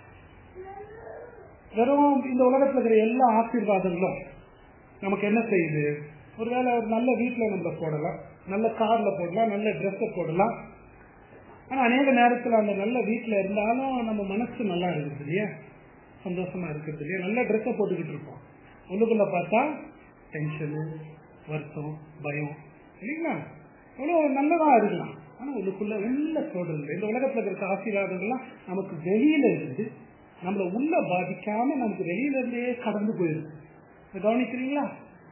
வெறும் இந்த உலகத்துல இருக்கிற எல்லா ஆசீர்வாதங்களும் நமக்கு என்ன செய்யுது ஒருவேளை ஒரு நல்ல வீட்டுல நம்ம போடலாம் நல்ல கார்ல போடலாம் நல்ல ட்ரெஸ்ஸ போடலாம் ஆனா அநேக நேரத்துல அந்த நல்ல வீட்டுல இருந்தாலும் நம்ம மனசு நல்லா இருக்குது இல்லையா சந்தோஷமா இருக்கிறது இல்லையா நல்ல ட்ரெஸ்ஸை போட்டுக்கிட்டு இருப்போம் உள்ளுக்குள்ள பார்த்தா டென்ஷனு வருத்தம் பயம் இல்லைங்களா எவ்வளவு நல்லதா இருக்கலாம் ஆனா உள்ளுக்குள்ள உள்ள சொல்றது இந்த உலகத்துல இருக்கிற ஆசீர்வாதங்கள்லாம் நமக்கு வெளியில இருந்து நம்மள உள்ள பாதிக்காம நமக்கு வெளியில இருந்தே கடந்து போயிருக்கு இதை கவனிக்கிறீங்களா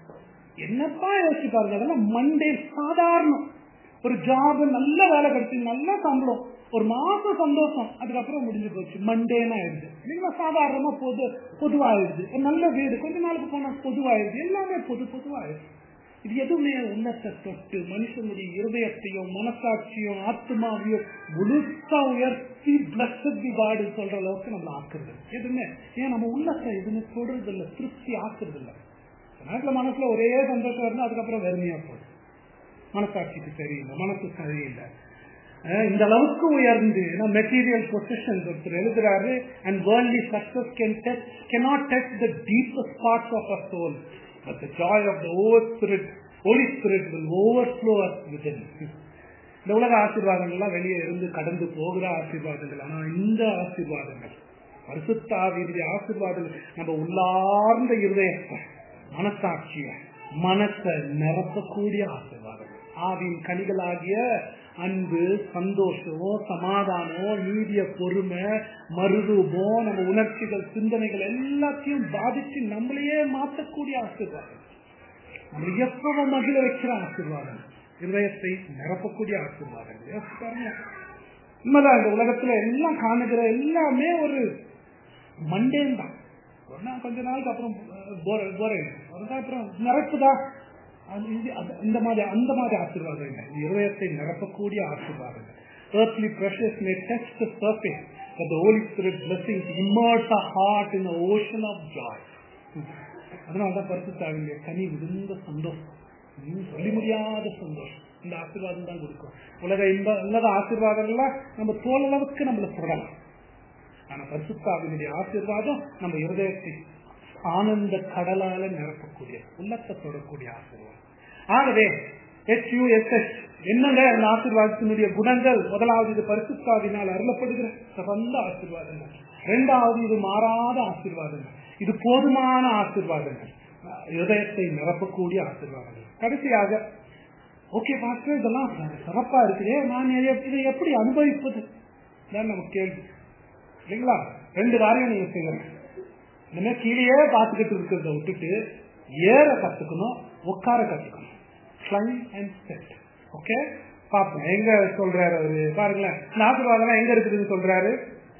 என்னப்பா யோசிச்சு பாருங்க அதெல்லாம் மண்டே சாதாரணம் ஒரு ஜாப் நல்ல வேலை கிடைச்சு நல்ல சம்பளம் ஒரு மாசம் சந்தோஷம் அதுக்கப்புறம் முடிஞ்சு போச்சு மண்டேன்னு ஆயிடுது இல்லைங்களா சாதாரணமா பொது பொதுவாயிடுது ஒரு நல்ல வீடு கொஞ்ச நாளுக்கு போனா பொதுவாயிடுது எல்லாமே பொது பொதுவாயிடுது இது எதுவுமே உன்னத்தை தொட்டு மனுஷனுடைய இருதயத்தையும் மனசாட்சியும் ஆத்மாவையும் முழுசா உயர்த்தி பிளஸட் வாடு சொல்ற அளவுக்கு நம்ம ஆக்குறது எதுவுமே ஏன் நம்ம உள்ளத்தை எதுவுமே தொடுறது இல்லை திருப்தி ஆக்குறது இல்லை நேரத்துல மனசுல ஒரே சந்தோஷம் இருந்தா அதுக்கப்புறம் வெறுமையா போகுது மனசாட்சிக்கு சரியில்லை மனசு சரியில்லை அஹ் இந்த அளவுக்கு உயர்ந்து மெட்டீரியல் பொசிஷன் ஒருத்தர் எழுதுறாரு and worldly success can touch cannot touch the deepest parts of our soul but the joy of the Holy Spirit Holy Spirit will overflow us within இந்த உலக ஆசீர்வாதங்கள்லாம் வெளியே இருந்து கடந்து போகிற ஆசீர்வாதங்கள் ஆனா இந்த ஆசீர்வாதங்கள் பரிசுத்தாவியுடைய ஆசீர்வாதங்கள் நம்ம உள்ளார்ந்த இருதயத்தை மனசாட்சிய மனசை நிரப்பக்கூடிய ஆசீர்வாதங்கள் ஆவின் கனிகளாகிய அன்பு சந்தோஷம் சமாதானம் நீதிய பொறுமை மறுரூபம் நம்ம உணர்ச்சிகள் சிந்தனைகள் எல்லாத்தையும் பாதிச்சு நம்மளையே மாற்றக்கூடிய ஆசீர்வாதம் நம்ம எப்பவும் மகிழ வைக்கிற ஆசீர்வாதம் இருதயத்தை நிரப்பக்கூடிய ஆசீர்வாதங்கள் யோசிச்சு பாருங்க. உண்மைதான் இந்த உலகத்துல எல்லாம் காணுகிற எல்லாமே ஒரு மண்டேன் தான் ஒன்னா கொஞ்ச நாளுக்கு அப்புறம் போர் போர் அப்புறம் நிரப்புதா அது இது- அது- இந்த மாதிரி அந்த மாதிரி ஆசீர்வாதம் இல்லை இது இருதயத்தை நிரப்பக்கூடிய ஆசீர்வாதம் earthly precious may touch the surface but the Holy Spirit blessings immerse our heart in an ocean of joy அதனாலதான் பரிசுத்தாவிங்க கனி விழுந்த சந்தோஷம் ம், சொல்லி முடியாத சந்தோஷம் இந்த ஆசீர்வாதம் தான் கொடுக்கும் உலக இந்த உலக ஆசீர்வாதங்கள்லாம் நம்ம தோல் அளவுக்கு நம்மள தொடலாம் ஆனா பரிசுத்தாவினுடைய ஆசீர்வாதம் நம்ம இருதயத்தை ஆனந்த கடலால நிரப்பக்கூடிய உள்ளத்தை தொடக்கூடிய ஆசீர்வாதம் ஆகவே HUSS என்னங்க அந்த ஆசீர்வாதத்தினுடைய குணங்கள் முதலாவது இது பரிசுத்தாவினால் அருளப்படுகிற சிறந்த ஆசீர்வாதங்கள் இரண்டாவது இது மாறாத ஆசீர்வாதங்கள் இது போதுமான ஆசீர்வாதங்கள் இதயத்தை நிரப்பக்கூடிய ஆசீர்வாதங்கள் கடைசியாக ஓகே பாஸ்டர் இதெல்லாம் சிறப்பா இருக்குதே நான் இதை- இதை எப்படி அனுபவிப்பது தான் நமக்கு கேள்வி இல்லைங்களா ரெண்டு காரியம் நீங்க செய்யணும் இனிமே கீழே பார்த்துக்கிட்டு இருக்கிறத விட்டுட்டு ஏற கத்துக்கணும் உட்கார கத்துக்கணும் கிளைம் அண்ட் செட் ஓகே பாப்போம் எங்க சொல்றாரு அவரு பாருங்களேன் இந்த ஆசீர்வாதம் எங்க இருக்குதுன்னு சொல்றாரு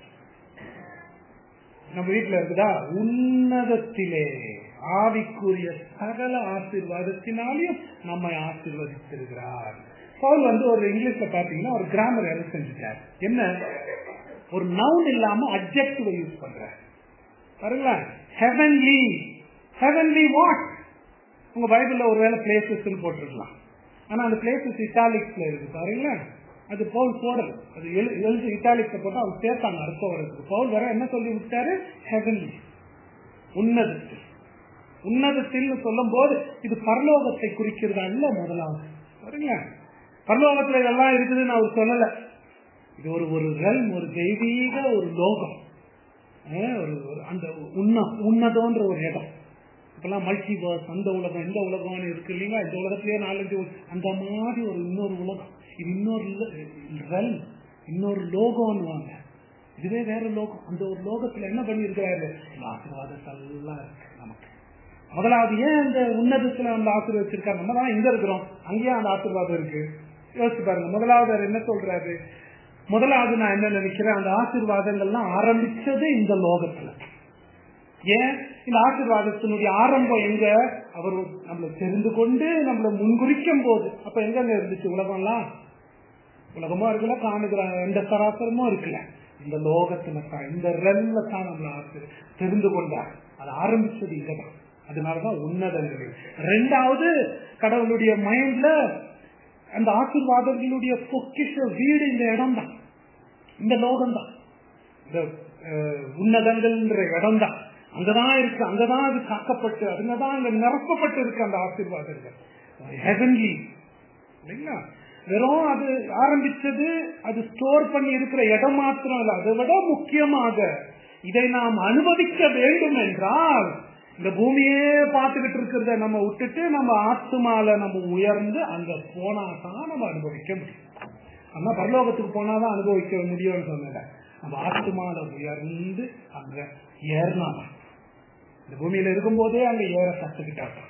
நம்ம வீட்டுல இருக்குதா உன்னதத்திலே ஆவிக்குரிய சகல ஆசீர்வாதத்தினாலையும் நம்மை ஆசீர்வதித்திருக்கிறார் பவுல் வந்து ஒரு இங்கிலீஷ்ல பாத்தீங்கன்னா ஒரு கிராமர் எரர் செஞ்சுட்டார் என்ன ஒரு நவுன் இல்லாம அப்ஜெக்டிவ் யூஸ் பண்றார் பாருங்களேன் ஹெவன்லி ஹெவன்லி வாட் உங்க பைபிள்ல ஒருவேளை பிளேசஸ் போட்டிருக்கலாம் ஆனா அந்த பிளேசஸ் இட்டாலிக்ஸ்ல இருக்கு பாருங்களேன் அது பவுல் போடல் அது எழு- எழுதி இட்டாலிக்ஸ் போட்டா அவர் சேர்த்தாங்க அர்த்தம் வருது பவுல் வர என்ன சொல்லி விட்டாரு ஹெவன்லி உன்னதத்தில் உன்னதத்தில் சொல்லும் போது இது பரலோகத்தை குறிக்கிறது அல்ல முதலாவது பாருங்களேன் பரலோகத்துல இதெல்லாம் இருக்குதுன்னு அவர் சொல்லல இது ஒரு ஒரு realm, ஒரு தெய்வீக ஒரு லோகம் அஹ் ஒரு ஒரு அந்த உன்ன உன்னதோன்ற ஒரு இடம் இப்பெல்லாம் மல்டிவர்ஸ் அந்த உலகம் இந்த உலகம்னு இருக்கு இல்லைங்களா இந்த உலகத்திலேயே நாலஞ்சு உல- அந்த மாதிரி ஒரு இன்னொரு உலகம் இது இன்னொரு ரெல் இன்னொரு லோகம்னு வாங்க இதுவே வேற லோகம் அந்த ஒரு லோகத்துல என்ன பண்ணியிருக்கிறாரு இந்த ஆசீர்வாதத்தெல்லாம் இருக்கு நமக்கு முதலாவது ஏன் அந்த உன்னதத்துல அந்த ஆசீர்வாதம் வச்சிருக்காரு நம்ம தான் எங்க இருக்கிறோம் அங்கேயே அந்த ஆசீர்வாதம் இருக்கு யோசிச்சு பாருங்க முதலாவது அவர் என்ன சொல்றாரு முதலாவது நான் என்ன நினைக்கிறேன் அந்த ஆசீர்வாதங்கள்லாம் ஆரம்பிச்சது இந்த லோகத்துல ஏன் இந்த ஆசீர்வாதத்தினுடைய ஆரம்பம் எங்க அவர் நம்மளை தெரிந்து கொண்டு நம்மளை முன்குறிக்கும் போது அப்ப எங்க இருந்துச்சு உலகம்லாம் உலகமா இருக்கல காணுகிற எந்த சராசரமும் இருக்குல்ல இந்த லோகத்துல தான் இந்த ரெல்ல தான் நம்மள ஆசை தெரிந்து கொண்டார் அது ஆரம்பிச்சது இங்கதான் அதனாலதான் உன்னதங்கள் ரெண்டாவது கடவுளுடைய மைண்ட்ல அந்த ஆசீர்வாதங்களுடைய பொக்கிஷ வீடு இந்த இடம் தான் இந்த லோகம் தான் இந்த அஹ், உன்னதங்கள்ன்ற இடம் தான் அங்கதான் இருக்கு அங்கதான் அது காக்கப்பட்டு அங்கதான் அங்க நிரப்பப்பட்டு இருக்கு அந்த ஆசீர்வாதங்கள் ஹெவன்லி இல்லைங்களா வெறும் அது ஆரம்பிச்சது அது ஸ்டோர் பண்ணி இருக்கிற இடம் மாத்திரம் இல்ல அதை விட முக்கியமாக இதை நாம் அனுபவிக்க வேண்டும் என்றால் இந்த பூமியே பார்த்துக்கிட்டு இருக்கிறத நம்ம விட்டுட்டு நம்ம ஆத்துமால நம்ம உயர்ந்து அங்க போனா தான் நம்ம அனுபவிக்க முடியும் ஆனா பரலோகத்துக்கு போனாதான் அனுபவிக்க முடியும்னு சொன்னேன் நம்ம ஆத்துமால உயர்ந்து அங்க ஏறினாதான் இந்த பூமியில இருக்கும்போதே அங்க ஏற கத்துக்கிட்டாங்க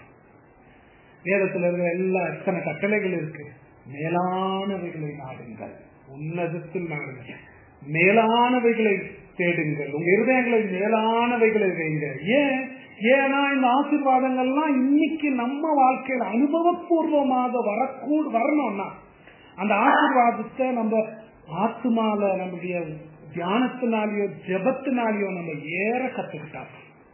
வேதத்துல இருக்கிற எல்லா எத்தனை கட்டளைகள் இருக்கு மேலானவைகளை நாடுங்கள் உன்னதத்தில் நாடுங்கள் மேலானவைகளை தேடுங்கள் உங்க இருதயங்களை மேலானவைகளை வைங்க ஏன் ஏன்னா இந்த ஆசீர்வாதங்கள்லாம் இன்னைக்கு நம்ம வாழ்க்கையில அனுபவபூர்வமாக வரக்கூட வரணும்னா அந்த ஆசீர்வாதத்தை நம்ம ஆத்துமால நம்முடைய தியானத்தினாலேயோ ஜெபத்தினாலேயோ நம்ம ஏற கத்துக்கிட்டாங்க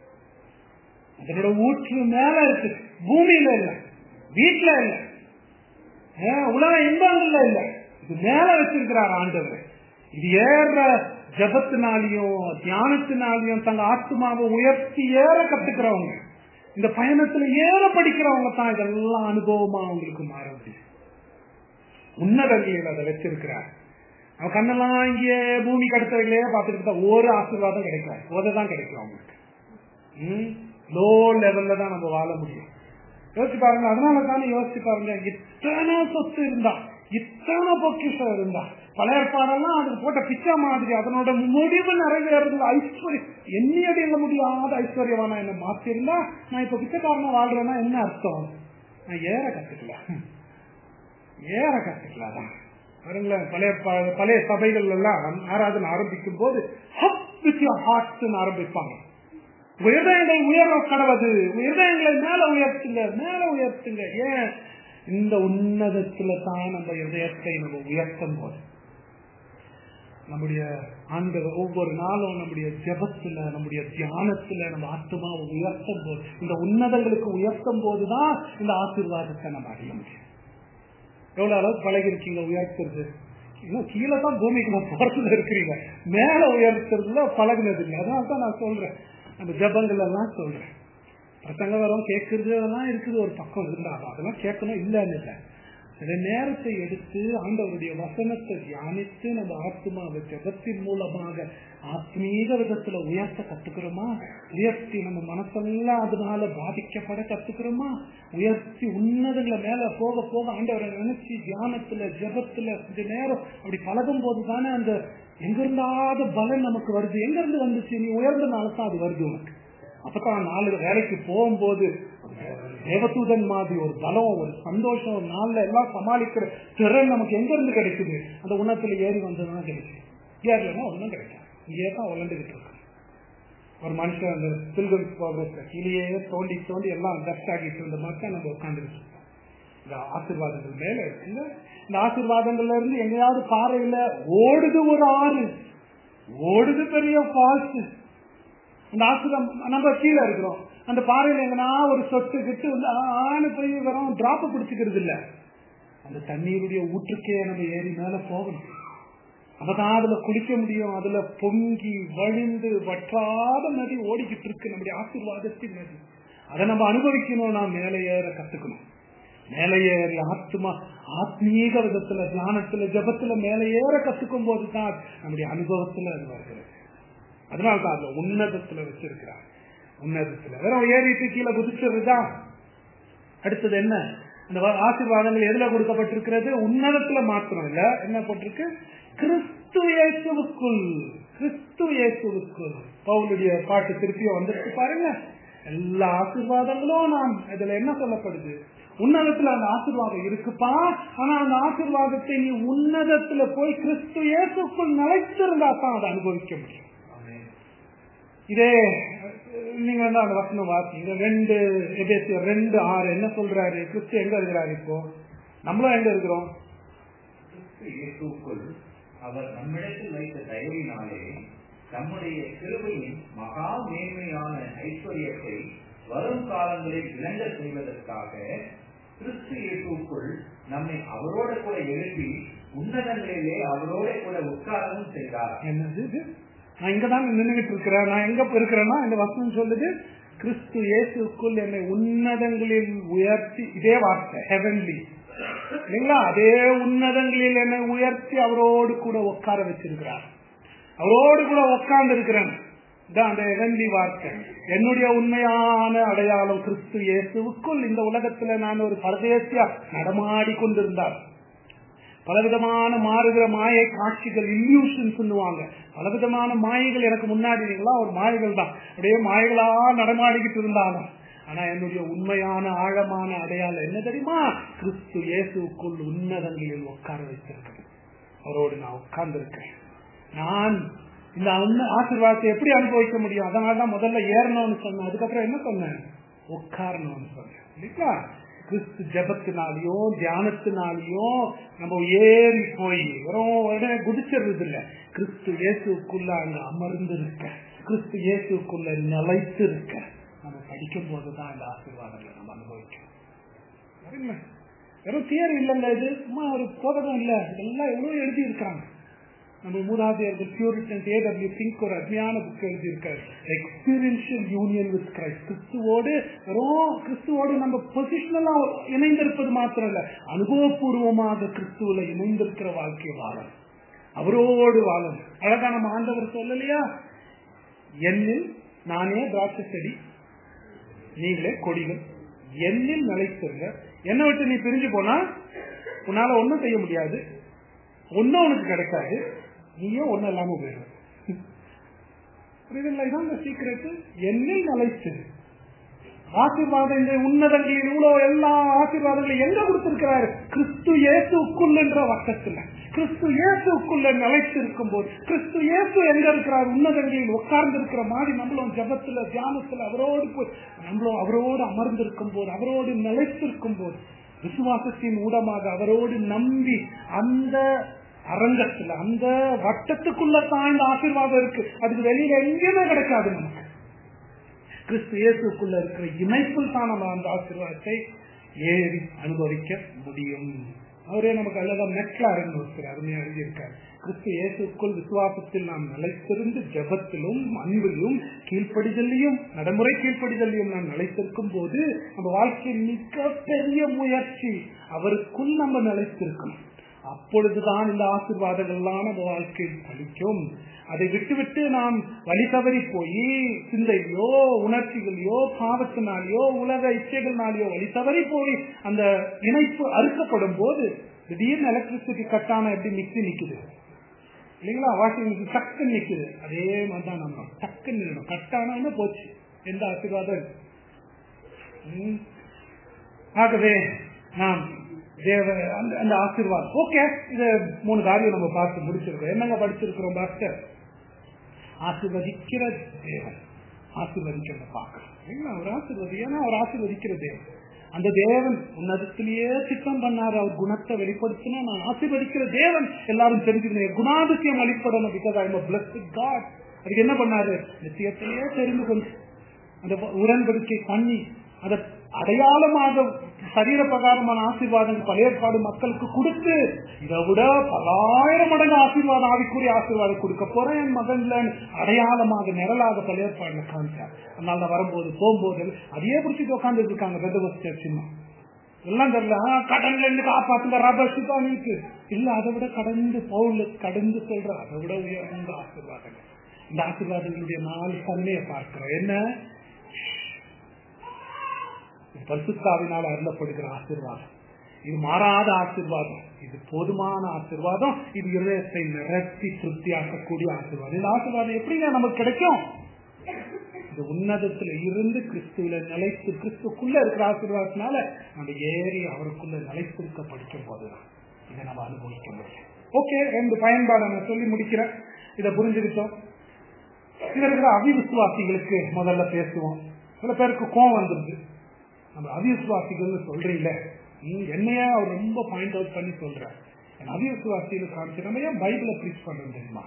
அதனோட ஊற்று மேல இருக்கு பூமியில இல்ல வீட்டுல இல்ல ஏன் உலக இன்பங்கள்ல இல்ல இது மேல வச்சிருக்கிறார் ஆண்டவர் இது ஏற ஜபத்தினாலையும் தியானத்தினாலையும் தங்க ஆத்மாவை உயர்த்தி ஏற கத்துக்கிறவங்க இந்த பயணத்துல ஏற படிக்கிறவங்க தான் இதெல்லாம் அனுபவமா அவங்களுக்கு மாற முடியும் உன்னதவியல் அதை வச்சிருக்கிறார் அவன் கண்ணெல்லாம் இங்கே பூமி கடத்தவைகளே பார்த்துட்டு தான் ஒரு ஆசீர்வாதம் கிடைக்காது ஒதைதான் கிடைக்கும் அவங்களுக்கு லோ லெவல்ல தான் நம்ம வாழ முடியும் யோசிச்சு பாருங்க அதனால தானே யோசிச்சு பாருங்க இத்தனை சொத்து இருந்தா இத்தனை பொக்கிஷம் இருந்தா பழைய பாடெல்லாம் அதுக்கு போட்ட பிச்சை மாதிரி அதனோட முடிவு நிறைவேறது ஐஸ்வர்யம் எண்ணியடி எண்ண முடியாத ஐஸ்வர்யவானா என்ன மாத்திருந்தா நான் இப்ப பிச்சைக்காரனா வாழ்றேன்னா என்ன அர்த்தம் நான் ஏற கத்துக்கல ஏற கத்துக்கலாதான் பாருங்களேன் பழைய ப- பழைய சபைகள் எல்லாம் ஆராதனை ஆரம்பிக்கும் போது ஹப் வித் யோர் ஹார்ட்ஸ் ஆரம்பிப்பாங்க உயர்தயங்களை உயர கடவது உயர்தயங்களை மேல உயர்த்துங்க மேல உயர்த்துங்க ஏன் இந்த உன்னதத்துல தான் நம்ம இதயத்தை நம்ம உயர்த்தும் போது நம்முடைய ஆண்டவர் ஒவ்வொரு நாளும் நம்முடைய ஜெபத்துல நம்முடைய தியானத்துல நம்ம ஆத்மாவை உயர்த்தும் போது இந்த உன்னதங்களுக்கு உயர்த்தும் போதுதான் இந்த ஆசீர்வாதத்தை நம்ம அடைய முடியும் எவ்வளவு அளவு பழகி இருக்கீங்க உயர்த்துறது இன்னும் கீழே தான் பூமிக்குள்ள போறதுல இருக்கிறீங்க மேல உயர்த்துறதுல பழகுனது இல்லை அதனால தான் நான் சொல்றேன் அந்த ஜபங்கள் எல்லாம் சொல்றேன் பிரசங்க வரும் கேட்கறது அதெல்லாம் இருக்குது ஒரு பக்கம் இருந்தாலும் அதெல்லாம் கேட்கணும் இல்லைன்னு இல்லை சில நேரத்தை எடுத்து ஆண்டவருடைய வசனத்தை தியானித்து நம்ம ஆத்மாவை ஜபத்தின் மூலமாக ஆத்மீக விதத்துல உயர்த்த கத்துக்கிறோமா உயர்த்தி நம்ம மனசெல்லாம் அதனால பாதிக்கப்பட கத்துக்கிறோமா உயர்த்தி உன்னதங்களை மேல போக போக ஆண்டவரை நினைச்சு தியானத்துல ஜபத்துல கொஞ்ச நேரம் அப்படி பழகும் போது தானே அந்த எங்கிருந்தாத பலன் நமக்கு வருது எங்க இருந்து வந்துச்சு நீ உயர்ந்தனால தான் அது வருது உனக்கு அப்பதான் நாலு வேலைக்கு போகும்போது தேவதூதன் மாதிரி ஒரு பலம் ஒரு சந்தோஷம் ஒரு நாள்ல எல்லாம் சமாளிக்கிற திறன் நமக்கு எங்க இருந்து கிடைக்குது அந்த உணத்துல ஏறி வந்ததுதான் கிடைக்குது ஏறலன்னா ஒன்றும் கிடைக்காது இங்கே தான் உழண்டுகிட்டு இருக்கு ஒரு மனுஷன் அந்த பில்கல் ப்ராக்ரஸ் கீழே தோண்டி தோண்டி எல்லாம் டஸ்ட் ஆகிட்டு இருந்த மாதிரி தான் நம்ம உட்காந்துருக்கு இந்த ஆசீர்வாதங்கள் மேல இருக்குங்க இந்த ஆசீர்வாதங்கள்ல இருந்து எங்கேயாவது பாறையில ஓடுது ஒரு ஆறு ஓடுது பெரிய ஃபால்ஸ் அந்த ஆசிரம் நம்ம கீழே இருக்கிறோம் அந்த பாறையில எங்கன்னா ஒரு சொட்டு கிட்டு வந்து ஆணு போய் வரோம் டிராப் பிடிச்சிக்கிறது இல்ல அந்த தண்ணீருடைய ஊற்றுக்கே நம்ம ஏறி மேல போகணும் அப்பதான் அதுல குளிக்க முடியும் அதுல பொங்கி வழிந்து வற்றாத நதி ஓடிக்கிட்டு இருக்கு நம்முடைய ஆசீர்வாதத்தின் நதி அதை நம்ம அனுபவிக்கணும் நான் மேலே ஏற கத்துக்கணும் மேலே ஏறி ஆத்மா ஆத்மீக விதத்துல தியானத்துல ஜபத்துல மேலே ஏற கத்துக்கும் போதுதான் நம்முடைய அனுபவத்துல அது வருகிறது அதனால தான் அந்த உன்னதத்துல வச்சிருக்கிறார் உன்னதத்துல வெறும் ஏறிட்டு கீழே குதிச்சிருதா அடுத்தது என்ன அந்த ஆசீர்வாதங்கள் எதுல கொடுக்கப்பட்டிருக்கிறது உன்னதத்துல மாத்திரம் இல்ல என்ன போட்டிருக்கு கிறிஸ்து இயேசுவுக்குள் கிறிஸ்து இயேசுவுக்குள் பவுலுடைய பாட்டு திருப்பியும் வந்துருக்கு பாருங்க எல்லா ஆசீர்வாதங்களும் நாம் இதுல என்ன சொல்லப்படுது உன்னதத்துல அந்த ஆசீர்வாதம் இருக்குப்பா ஆனா அந்த ஆசீர்வாதத்தை நீ உன்னதத்துல போய் கிறிஸ்து இயேசுக்குள் நிலைத்திருந்தா தான் அதை அனுபவிக்க முடியும் இதே நீங்க வந்து அந்த வசனம் வாசிங்க ரெண்டு எபேசியர் ரெண்டு ஆறு என்ன சொல்றாரு கிறிஸ்து எங்க இருக்கிறாரு இப்போ நம்மளும் எங்க இருக்கிறோம் இயேசுக்குள் அவர் நம்மிடத்தில் வைத்த தயவினாலே தம்முடைய கிருபையின் மகா மேன்மையான ஐஸ்வர்யத்தை வரும் காலங்களில் விளங்க செய்வதற்காக கிறிஸ்து இயேசுக்குள் நம்மை அவரோட கூட எழுப்பி உன்னதங்களிலே அவரோட கூட உட்காரவும் செய்தார் என்னது இது நான் இங்க தான் நின்றுகிட்டு இருக்கிறேன் நான் எங்க இருக்கிறேன்னா இந்த வசனம் சொல்லுது கிறிஸ்து இயேசுக்குள் என்னை உன்னதங்களில் உயர்த்தி இதே வார்த்தை ஹெவன்லி இல்லைங்களா அதே உன்னதங்களில் என்னை உயர்த்தி அவரோடு கூட உட்கார வச்சிருக்கிறார் அவரோடு கூட உட்கார்ந்து இருக்கிறேன் அந்த ஹெவன்லி வார்த்தை என்னுடைய உண்மையான அடையாளம் கிறிஸ்து இயேசுக்குள் இந்த உலகத்துல நான் ஒரு பரதேசியா நடமாடி கொண்டிருந்தார் பலவிதமான மாறுகிற மாயை காட்சிகள் இல்யூஷன் சொல்லுவாங்க பலவிதமான மாயைகள் எனக்கு முன்னாடி இல்லைங்களா ஒரு மாயைகள் தான் அப்படியே மாயைகளா நடமாடிக்கிட்டு இருந்தாலும் ஆனா என்னுடைய உண்மையான ஆழமான அடையாளம் என்ன தெரியுமா கிறிஸ்து இயேசுக்குள் உன்னதங்களில் உட்கார வைத்திருக்கிறேன் அவரோடு நான் உட்கார்ந்து இருக்கேன் நான் இந்த ஆசீர்வாதத்தை எப்படி அனுபவிக்க முடியும் அதனாலதான் முதல்ல ஏறணும்னு சொன்னேன் அதுக்கப்புறம் என்ன சொன்னேன் உட்காரணும்னு சொன்னேன் இல்லைங்களா கிறிஸ்து ஜபத்தினாலேயோ தியானத்தினாலேயோ நம்ம ஏறி போய் வெறும் உடனே குதிச்சிடுறது இல்ல கிறிஸ்து இயேசுக்குள்ள அங்க அமர்ந்து இருக்க கிறிஸ்து இயேசுக்குள்ள நிலைத்து இருக்க நம்ம படிக்கும் போதுதான் இந்த ஆசீர்வாதங்களை நம்ம அனுபவிக்கணும் வெறும் தியரி இல்லைங்க இது சும்மா ஒரு போதகம் இல்ல இதெல்லாம் எவ்வளவு எழுதி இருக்காங்க நம்ம மூதாதையர்கள் பியூரிட்டன்ஸ் ஏடபிள்யூ திங்க் ஒரு அருமையான புக் எழுதியிருக்காரு எக்ஸ்பீரியன்ஷியல் யூனியன் வித் கிரைஸ்ட் கிறிஸ்துவோடு வெறும் கிறிஸ்துவோடு நம்ம பொசிஷனலா இணைந்திருப்பது மாத்திரம் இல்ல அனுபவபூர்வமாக கிறிஸ்துவில இணைந்திருக்கிற வாழ்க்கை வாழம் அவரோடு வாழும் அழகா நம்ம ஆண்டவர் சொல்லலையா என்னில் நானே திராட்சை செடி நீங்களே கொடிகள் என்னில் நிலைத்திருங்க என்ன விட்டு நீ பிரிஞ்சு போனா உன்னால ஒன்னும் செய்ய முடியாது ஒன்னும் உனக்கு கிடைக்காது நீயும் ஒன்னும் இல்லாம போயிடும் புரியுதுங்களா இதான் சீக்கிரட் என்னில் நிலைத்து ஆசீர்வாதம் இந்த உன்னதங்களில் இவ்வளவு எல்லா ஆசீர்வாதங்களையும் எங்க கொடுத்திருக்கிறாரு கிறிஸ்து இயேசுக்குள் என்ற வட்டத்துல கிறிஸ்து இயேசுக்குள்ள நிலைத்து இருக்கும் போது கிறிஸ்து இயேசு எங்க இருக்கிறார் உன்னதங்களில் உட்கார்ந்து இருக்கிற மாதிரி நம்மளும் ஜபத்துல தியானத்துல அவரோடு போய் நம்மளும் அவரோடு அமர்ந்திருக்கும் போது அவரோடு நிலைத்திருக்கும் போது விசுவாசத்தின் ஊடமாக அவரோடு நம்பி அந்த அரங்கத்துல அந்த வட்டத்துக்குள்ள தான் இந்த ஆசீர்வாதம் இருக்கு அதுக்கு வெளியில எங்கேயுமே கிடைக்காது நமக்கு கிறிஸ்து இயேசுக்குள்ள இருக்கிற இணைப்பில் தான் நம்ம அந்த ஆசீர்வாதத்தை ஏறி அனுபவிக்க முடியும் அவரே நமக்கு அல்லதான் மெக்லாரன் ஒருத்தர் அருமையா எழுதியிருக்கார் கிறிஸ்து இயேசுக்குள் விசுவாசத்தில் நாம் நிலைத்திருந்து ஜெபத்திலும் அன்பிலும் கீழ்ப்படிதலையும் நடைமுறை கீழ்ப்படிதலையும் நாம் நிலைத்திருக்கும் போது நம்ம வாழ்க்கையில் மிக பெரிய முயற்சி அவருக்குள் நம்ம நிலைத்திருக்கணும் அப்பொழுதுதான் இந்த ஆசீர்வாதங்கள்லாம் நம்ம வாழ்க்கையில் பலிக்கும் அதை விட்டுவிட்டு நாம் வழி தவறி போய் சிந்தையோ உணர்ச்சிகளையோ பாவத்தினாலேயோ உலக இச்சைகள்னாலேயோ வழி தவறி போய் அந்த இணைப்பு அறுக்கப்படும் போது திடீர்னு எலக்ட்ரிசிட்டி கட்டான எப்படி மிக்சி நிக்குது இல்லைங்களா வாஷிங் மிஷின் டக்குன்னு நிக்குது அதே மாதிரி தான் நம்ம டக்குன்னு நிக்கணும் கட்டானு போச்சு எந்த ஆசீர்வாதம் ம். ஆகவே நாம் தேவ அந்த அந்த ஆசீர்வாதம் ஓகே இது மூணு காரியம் நம்ம பார்த்து முடிச்சிருக்கோம் என்னங்க படிச்சிருக்கிறோம் பாஸ்டர் ஆசீர்வதிக்கிற தேவன் ஆசீர்வதிக்கிறத பார்க்கணும் இல்லைங்களா அவர் ஆசீர்வதி ஏன்னா அவர் ஆசீர்வதிக்கிற தேவன் அந்த தேவன் உன்னதத்திலேயே திட்டம் பண்ணாரு அவர் குணத்தை வெளிப்படுத்தினா நான் ஆசீர்வதிக்கிற தேவன் எல்லாரும் தெரிஞ்சுக்கணும் குணாதிசயம் வெளிப்படணும் பிகாஸ் ஐ பிளஸ்ட் காட் அதுக்கு என்ன பண்ணாரு நிச்சயத்திலேயே தெரிந்து கொண்டு அந்த உடன்படிக்கை பண்ணி அதை அடையாளமாக சரீர பிரகாரமான ஆசீர்வாதம் பழையற்பாடு மக்களுக்கு கொடுத்து இதை விட பலாயிரம் மடங்கு ஆசீர்வாதம் ஆவிக்குரிய ஆசீர்வாதம் கொடுக்க போறேன் என் மகன்ல அடையாளமாக நிரலாக பழையற்பாடுல காமிச்சார் அதனால நான் வரும்போது போகும்போது அதையே பிடிச்சிட்டு உட்காந்துட்டு இருக்காங்க பெந்தபஸ் சின்னம் எல்லாம் தெரியல ஆ, கடன்ல இருந்து காப்பாத்துங்க ரபசிதானிக்கு இல்ல அதை விட கடந்து பவுல் கடந்து சொல்ற அதை விட உயர்ந்த ஆசீர்வாதங்கள் இந்த ஆசீர்வாதங்களுடைய நாலு தன்மையை பார்க்கிறோம் என்ன இது பரிசுத்தாவினால் அருளப்படுகிற ஆசீர்வாதம் இது மாறாத ஆசீர்வாதம் இது போதுமான ஆசீர்வாதம் இது இருதயத்தை நிரப்பி திருப்தியாக்கக்கூடிய ஆசீர்வாதம் இந்த ஆசீர்வாதம் எப்படிங்க நமக்கு கிடைக்கும் இது உன்னதத்துல இருந்து கிறிஸ்துவில நிலைத்து கிறிஸ்துக்குள்ள இருக்கிற ஆசீர்வாதத்தினால நம்ம ஏறி அவருக்குள்ள நிலைத்திருக்க படிக்கும் போதுதான் இதை நம்ம அனுபவிக்க முடியும் ஓகே ரெண்டு பயன்பாடை நான் சொல்லி முடிக்கிறேன் இதை புரிஞ்சுக்கிட்டோம் இதுல இருக்கிற அவிவிசுவாசிகளுக்கு முதல்ல பேசுவோம் சில பேருக்கு கோவம் வந்துருது நம்ம அவிவிசுவாசிகள்னு சொல்றீங்களே ம், என்னையே அவர் ரொம்ப பாயிண்ட் அவுட் பண்ணி சொல்றார் அவிவிசுவாசிகள் காமிச்சு நம்ம ஏன் பைபிளை ப்ரீச் பண்றோம் தெரியுமா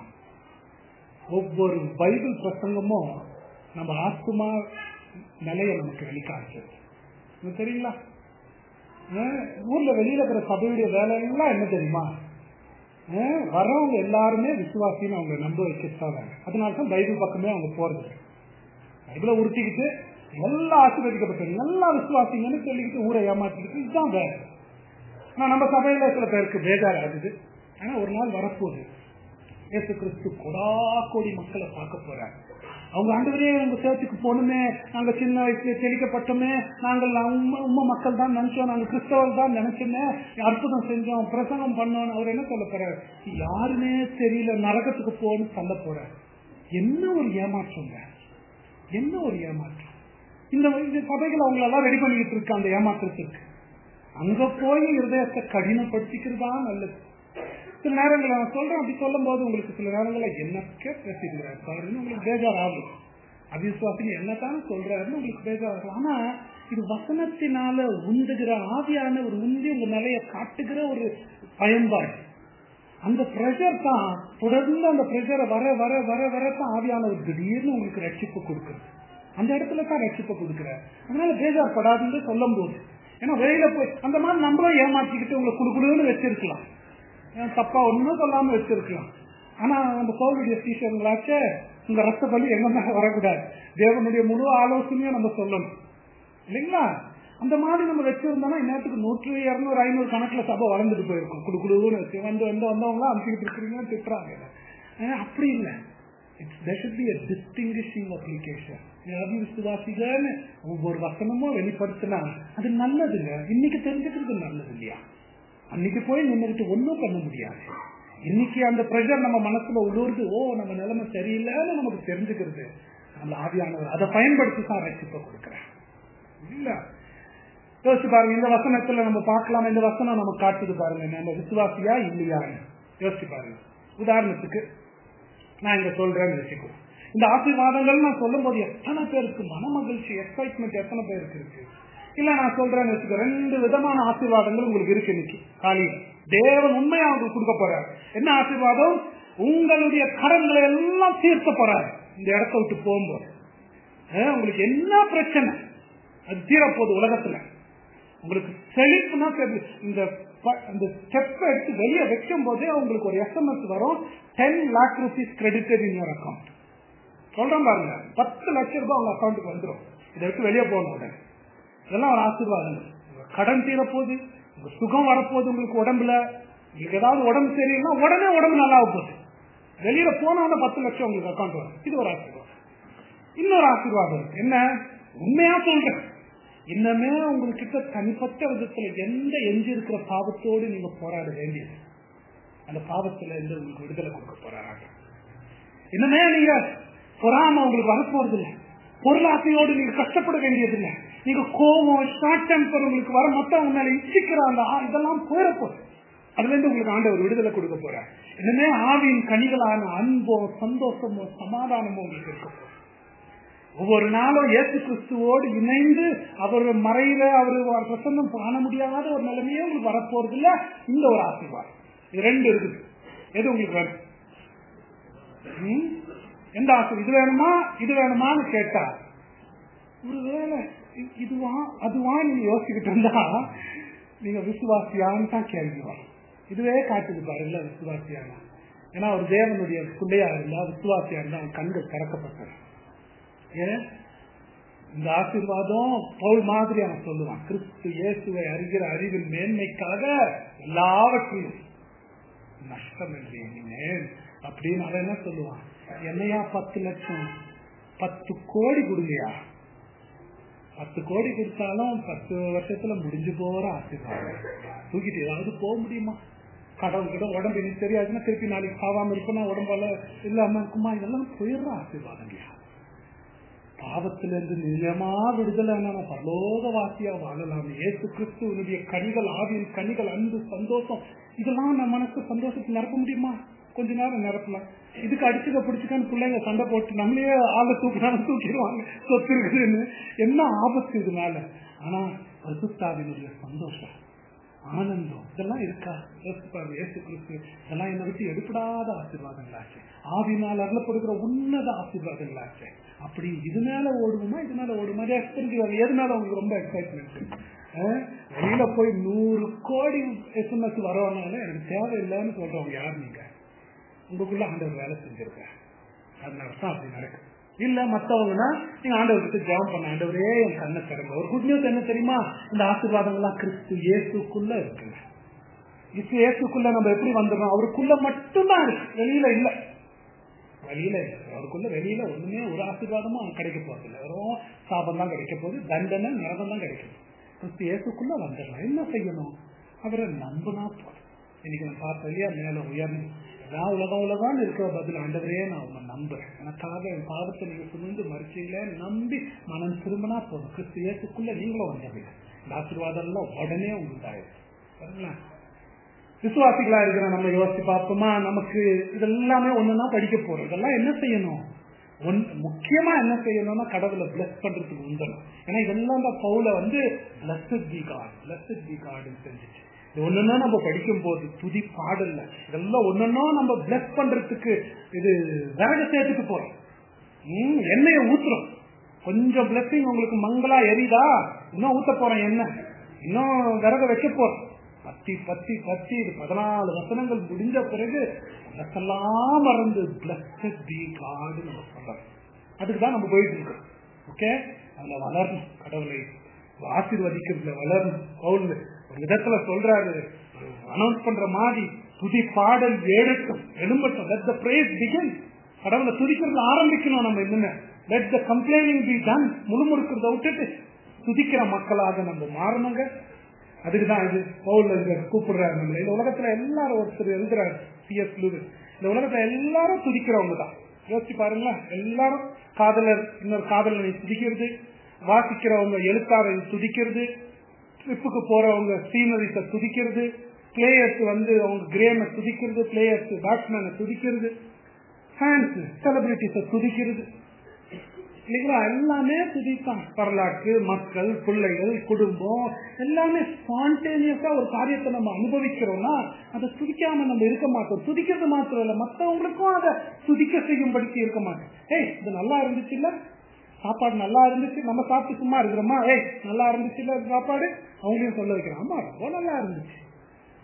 ஒவ்வொரு பைபிள் பிரசங்கமும் நம்ம ஆத்மா நிலைய நமக்கு வெளிக்காமிச்சது உங்களுக்கு தெரியுங்களா அஹ், ஊர்ல வெளியில இருக்கிற சபையுடைய வேலை எல்லாம் என்ன தெரியுமா அஹ், வர்றவங்க எல்லாருமே விசுவாசின்னு அவங்க நம்ப வச்சுதான் வேலை அதனால தான் பைபிள் பக்கமே அவங்க போறது பைபிளை உருட்டிக்கிட்டு எல்லாம் ஆசீர்வதிக்கப்பட்டது எல்லாம் விசுவாசிங்கன்னு சொல்லிக்கிட்டு ஊரை ஏமாத்திக்கிட்டு இதுதான் வேலை ஆனா நம்ம சபையில சில பேருக்கு பேஜார் ஆகுது ஆனா ஒரு நாள் வரப்போகுது இயேசு கிறிஸ்து கொடா கோடி மக்களை பார்க்க போறார் அவங்க ஆண்டவரே உங்க சேர்த்துக்கு போகணுமே நாங்க சின்ன வயசுல தெளிக்கப்பட்டோமே நாங்கள் உண்மை உண்மை மக்கள் தான் நினைச்சோம் நாங்க கிறிஸ்தவர் தான் நினைச்சோமே அற்புதம் செஞ்சோம் பிரசங்கம் பண்ணோம் அவர் என்ன சொல்ல போறார் யாருமே தெரியல நரகத்துக்கு போன்னு சொல்ல போறார் என்ன ஒரு ஏமாற்றங்க என்ன ஒரு ஏமாற்றம் இந்த இந்த சபைகள் அவங்களெல்லாம் ரெடி பண்ணிக்கிட்டு இருக்கு அந்த ஏமாற்றத்திற்கு அங்க போய் இருதயத்தை கடினப்படுத்திக்கிறதா நல்லது சில நேரங்கள் நான் சொல்றேன் அப்படி சொல்லும் போது உங்களுக்கு சில நேரங்கள்ல என்னக்கே பேசிக்கிறார் பாருன்னு உங்களுக்கு பேஜார் ஆகும் அவிசுவாசிங்க என்னத்தான் சொல்றாருன்னு உங்களுக்கு பேஜார் ஆகும் ஆனா இது வசனத்தினால உந்துகிற ஆவியான ஒரு உந்தி உங்க நிலையை காட்டுகிற ஒரு பயன்பாடு அந்த ப்ரெஷர் தான் தொடர்ந்து அந்த ப்ரெஷரை வர வர வர வர தான் ஆவியானவர் திடீர்னு உங்களுக்கு ரட்சிப்பு கொடுக்குறது அந்த இடத்துல தான் ரட்சிப்பு கொடுக்குறாரு அதனால பேஜார் படாதுன்னு சொல்லும் போது ஏன்னா வெளியில போய் அந்த மாதிரி நம்மளும் ஏமாற்றிக்கிட்டு உங்களை குடுக்குடுன்னு வச்சிருக்கலாம் ஏன் தப்பா ஒண்ணும் சொல்லாம வச்சிருக்கலாம் ஆனா நம்ம கோவிலுடைய சீசர்களாச்சே உங்க ரத்த பலி எங்க மேல வரக்கூடாது தேவனுடைய முழு ஆலோசனையும் நம்ம சொல்லணும் இல்லைங்களா அந்த மாதிரி நம்ம வச்சிருந்தோம்னா இந்நேரத்துக்கு நூற்று இருநூறு ஐநூறு கணக்குல சபை வளர்ந்துட்டு போயிருக்கும் குடு குடுன்னு வச்சு வந்து வந்து வந்தவங்களாம் அனுப்பிக்கிட்டு இருக்கிறீங்கன்னு திட்டுறாங்க ஆனா அப்படி இல்லை there should be a distinguishing application யாரும் விசுவாசிகன்னு ஒவ்வொரு வசனமும் வெளிப்படுத்தினா அது நல்லதுங்க இன்னைக்கு தெரிஞ்சுக்கிறது நல்லது இல்லையா அன்னைக்கு போய் நின்றுட்டு ஒன்றும் பண்ண முடியாது இன்னைக்கு அந்த ப்ரெஷர் நம்ம மனசுல உழுவுறது ஓ நம்ம நிலைமை சரியில்லைன்னு நமக்கு தெரிஞ்சுக்கிறது நம்ம ஆவியானவர் அதை பயன்படுத்தி தான் ரசிப்ப கொடுக்குறேன் இல்ல யோசிச்சு பாருங்க இந்த வசனத்துல நம்ம பார்க்கலாம் இந்த வசனம் நம்ம காட்டுது பாருங்க நம்ம விசுவாசியா இல்லையான்னு யோசிச்சு பாருங்க உதாரணத்துக்கு நான் இங்க சொல்றேன்னு வச்சுக்கோ இந்த ஆசீர்வாதங்கள் நான் சொல்லும் போது எத்தனை பேருக்கு மன மகிழ்ச்சி எக்ஸைட்மெண்ட் எத்தனை பேருக்கு இருக்கு இல்ல நான் சொல்றேன்னு வச்சுக்கோ ரெண்டு விதமான ஆசீர்வாதங்கள் உங்களுக்கு இருக்கு இன்னைக்கு காலையில் தேவன் உண்மையா உங்களுக்கு கொடுக்க போறார் என்ன ஆசீர்வாதம் உங்களுடைய கடன்களை எல்லாம் தீர்க்க போறாரு இந்த இடத்த விட்டு போகும்போது அஹ் உங்களுக்கு என்ன பிரச்சனை அது தீரப்போகுது உலகத்துல உங்களுக்கு செழிப்புனா தெரியுது. இந்த ப- அந்த ஸ்டெப் எடுத்து வெளியே வைக்கும் போதே உங்களுக்கு ஒரு எஸ்எம்எஸ் வரும் ten lakh rupees credited in your account சொல்றேன் பாருங்க பத்து லட்சம் ரூபாய் உங்க அக்கௌண்ட்டுக்கு வந்துடும் இதை எடுத்து வெளியே போகணும் உடனே இதெல்லாம் ஒரு ஆசீர்வாதங்கள் உங்க கடன் தீர போகுது உங்க சுகம் வரப்போகுது உங்களுக்கு உடம்புல உங்களுக்கு ஏதாவது உடம்பு சரியில்லைன்னா உடனே உடம்பு நல்லா போகுது வெளியில போனவன பத்து லட்சம் உங்களுக்கு அக்கௌண்ட் வரும் இது ஒரு ஆசீர்வாதம் இன்னொரு ஆசீர்வாதம் இருக்கு. என்ன உண்மையா சொல்றேன் இன்னமே உங்ககிட்ட தனிப்பட்ட விதத்துல எந்த எஞ்சி இருக்கிற பாவத்தோடு நீங்க போராட வேண்டியது அந்த பாவத்துல இருந்து உங்களுக்கு விடுதலை கொடுக்க போறாங்க இன்னமே நீங்க பொறாம உங்களுக்கு வரப்போறது இல்லை பொருளாசையோடு நீங்க கஷ்டப்பட வேண்டியது இல்லை நீங்க கோபம் ஷார்ட் டெம்பர் உங்களுக்கு வர மொத்தம் மேல இச்சிக்கிற அந்த ஆ- இதெல்லாம் போயிடப்போகுது அதுல இருந்து உங்களுக்கு ஆண்டவர் விடுதலை கொடுக்க போறார் இன்னுமே ஆவியின் கனிகளான அன்போ சந்தோஷமோ சமாதானமோ உங்களுக்கு இருக்க போகுது ஒவ்வொரு நாளும் இயேசு கிறிஸ்துவோடு இணைந்து அவர் மறையில அவர் பிரசன்னம் காண முடியாத ஒரு நிலைமையே உங்களுக்கு வரப்போறது இல்ல இந்த ஒரு ஆசீர்வாதம் இது ரெண்டு இருக்குது எது உங்களுக்கு வேணும் ம்? எந்த ஆசை இது வேணுமா இது வேணுமான்னு கேட்டா ஒருவேளை இ- இதுவா அதுவா நீங்க யோசிச்சுக்கிட்டு இருந்தா நீங்க விசுவாசியான்னு தான் கேள்வி வரும் இதுவே காட்டுது பாருங்களா விசுவாசியான ஏன்னா ஒரு தேவனுடைய பிள்ளையா இருந்தா விசுவாசியா இருந்தா அவன் கண்கள் திறக்கப்பட்டது ஏன் இந்த ஆசீர்வாதம் பவுல் மாதிரி அவன் சொல்லுவான் கிறிஸ்து இயேசுவை அறிகிற அறிவின் மேன்மைக்காக எல்லாவற்றையும் நஷ்டம் என்று எண்ணினேன் அப்படின்னு அவன் என்ன சொல்லுவான் என்னையா பத்து லட்சம் பத்து கோடி கொடுங்கயா பத்து கோடி கொடுத்தாலும் பத்து வருஷத்துல முடிஞ்சு போற ஆசீர்வாதம் தூக்கிட்டு ஏதாவது போக முடியுமா கடன் கிட்ட உடம்பு எனக்கு தெரியாதுன்னா திருப்பி நாளைக்கு சாவாம இருக்கணும் உடம்பால இல்லாம இருக்குமா இதெல்லாம் போயிடுற ஆசீர்வாதங்கயா பாவத்திலிருந்து நிஜமா விடுதலை நம்ம பரலோக வாசியா வாழலாம் ஏசு கிறிஸ்துவனுடைய கனிகள் ஆவியின் கனிகள் அன்பு சந்தோஷம் இதெல்லாம் நம்ம மனசு சந்தோஷத்தை நிரப்ப முடியுமா கொஞ்ச நேரம் நிரப்பலாம் இதுக்கு அடிச்சுக்க பிடிச்சுக்கான்னு பிள்ளைங்க சண்டை போட்டு நம்மளே ஆளை தூக்கினாலும் தூக்கிடுவாங்க சொத்து இருக்குதுன்னு என்ன ஆபத்து இது மேல ஆனா பரிசுத்தாவினுடைய சந்தோஷம் ஆனந்தம் இதெல்லாம் இருக்கா யோசிச்சு பாருங்க, இயேசு கிறிஸ்து இதெல்லாம் என்னை விட்டு எடுப்படாத ஆசீர்வாதங்களாச்சு ஆவினால் அருளப்படுகிற உன்னத ஆசீர்வாதங்களாச்சு அப்படி இது மேல ஓடுவோமா இது மேல ஓடுமா அது எக்ஸ்பென்சிவ் எது மேல உங்களுக்கு ரொம்ப எக்ஸைட்மெண்ட் வெளியில போய் நூறு கோடி எஸ்எம்எஸ் வரவனால எனக்கு தேவையில்லைன்னு சொல்றவங்க யார் நீங்க உங்களுக்குள்ள ஆண்டவர் வேலை செஞ்சிருக்க அதனால தான் அப்படி நடக்கும் இல்ல மத்தவங்கன்னா நீங்க ஆண்டவர்கிட்ட ஜெபம் பண்ண ஆண்டவரே என் கண்ணை திறங்க ஒரு குட் நியூஸ் என்ன தெரியுமா இந்த ஆசீர்வாதங்கள்லாம் கிறிஸ்து இயேசுக்குள்ள இருக்குங்க கிறிஸ்து இயேசுக்குள்ள நம்ம எப்படி வந்துடுறோம் அவருக்குள்ள மட்டும்தான் இருக்கு வெளியில இல்ல வெளியில இல்ல அவருக்குள்ள வெளியில ஒண்ணுமே ஒரு ஆசீர்வாதமும் அங்க கிடைக்க போறது இல்லை வெறும் சாபம் தான் கிடைக்க போகுது தண்டனை நரகம் தான் கிடைக்கும் கிறிஸ்து இயேசுக்குள்ள வந்துடலாம் என்ன செய்யணும் அவரை நம்பினா போதும் இன்னைக்கு நான் பார்த்தேன் இல்லையா மேல உயர்ந்து நான் உலகம் உலகம் இருக்கிற பதில் ஆண்டவரே நான் உங்களை நம்புறேன் எனக்காக என் பாவத்தை நீங்க சுமந்து மறுச்சீங்களே நம்பி மனம் திரும்பினா போதும் கிறிஸ்து இயேசுக்குள்ள நீங்களும் வந்துடுங்க இந்த ஆசீர்வாதம் எல்லாம் உடனே உங்களுக்கு ஆயிடும் சரிங்களா விசுவாசிகளா இருக்கிற நம்ம யோசிச்சு பார்ப்போமா நமக்கு இதெல்லாமே ஒண்ணுன்னா படிக்க போறோம் இதெல்லாம் என்ன செய்யணும் ஒன் முக்கியமா என்ன செய்யணும்னா கடவுளை பிளஸ் பண்றதுக்கு உண்டணும் ஏன்னா இதெல்லாம் தான் பவுல வந்து blessed the God blessed the காட்னு செஞ்சுச்சு இது ஒண்ணுன்னா நம்ம படிக்கும் போது துதி பாடல்ல இதெல்லாம் ஒன்னொன்னா நம்ம பிளஸ் பண்றதுக்கு இது விறகு சேர்த்துக்கு போறோம் ம், எண்ணெயை ஊத்துறோம் கொஞ்சம் பிளஸிங் உங்களுக்கு மங்களா எரியுதா இன்னும் ஊத்த போறேன் எண்ணெய் இன்னும் விறக வைக்க போறோம் பத்தி பத்தி பத்தி இது பதினாலு வசனங்கள் முடிஞ்ச பிறகு அதெல்லாம் மறந்து பிளஸ்ட் பி காடு நம்ம சொல்றோம் அதுக்கு தான் நம்ம போயிட்டு இருக்கோம் ஓகே அதுல வளரணும் கடவுளை ஆசீர்வதிக்கிறதுல வளரணும் பவுல் ஒரு விதத்துல சொல்றாரு அனௌன்ஸ் பண்ற மாதிரி துதி பாடல் ஏழட்டும் எழும்பட்டும் let the praise begin கடவுளை துதிக்கிறது ஆரம்பிக்கணும் நம்ம இன்னுமே let the complaining be done முழுமுறுக்கிறத விட்டுட்டு துதிக்கிற மக்களாக நம்ம மாறணுங்க அதுக்குதான் இது பவுல் இங்க கூப்பிடுறாரு நம்மள இந்த உலகத்துல எல்லாரும் ஒருத்தர் எழுதுறாரு சிஎஸ் லூவிஸ் இந்த உலகத்துல எல்லாரும் துதிக்கிறவங்க தான் யோசிச்சு பாருங்களா எல்லாரும் காதலர் இன்னொரு காதலனை துதிக்கிறது வாசிக்கிறவங்க எழுத்தாரை துதிக்கிறது ட்ரிப்புக்கு போறவங்க சீனரிஸை துதிக்கிறது பிளேயர்ஸ் வந்து அவங்க கிரேமை துதிக்கிறது பிளேயர்ஸ் பேட்ஸ்மேனை துதிக்கிறது ஃபேன்ஸ் செலிபிரிட்டிஸை துதிக்கிறது இல்லைங்களா எல்லாமே துதித்தான் வரலாற்று மக்கள் பிள்ளைகள் குடும்பம் எல்லாமே ஸ்பான்டேனியஸா ஒரு காரியத்தை நம்ம அனுபவிக்கிறோம்னா அதை துதிக்காம நம்ம இருக்க மாட்டோம் துதிக்கிறது மாத்திரம் இல்ல மற்றவங்களுக்கும் அதை துதிக்க செய்யும்படிக்கு இருக்க மாட்டோம் ஏய் இது நல்லா இருந்துச்சு இல்ல சாப்பாடு நல்லா இருந்துச்சு நம்ம சாப்பிட்டு சும்மா இருக்கிறோமா ஏய் நல்லா இருந்துச்சு இல்ல சாப்பாடு அவங்களையும் சொல்ல வைக்கிறோம் ஆமா ரொம்ப நல்லா இருந்துச்சு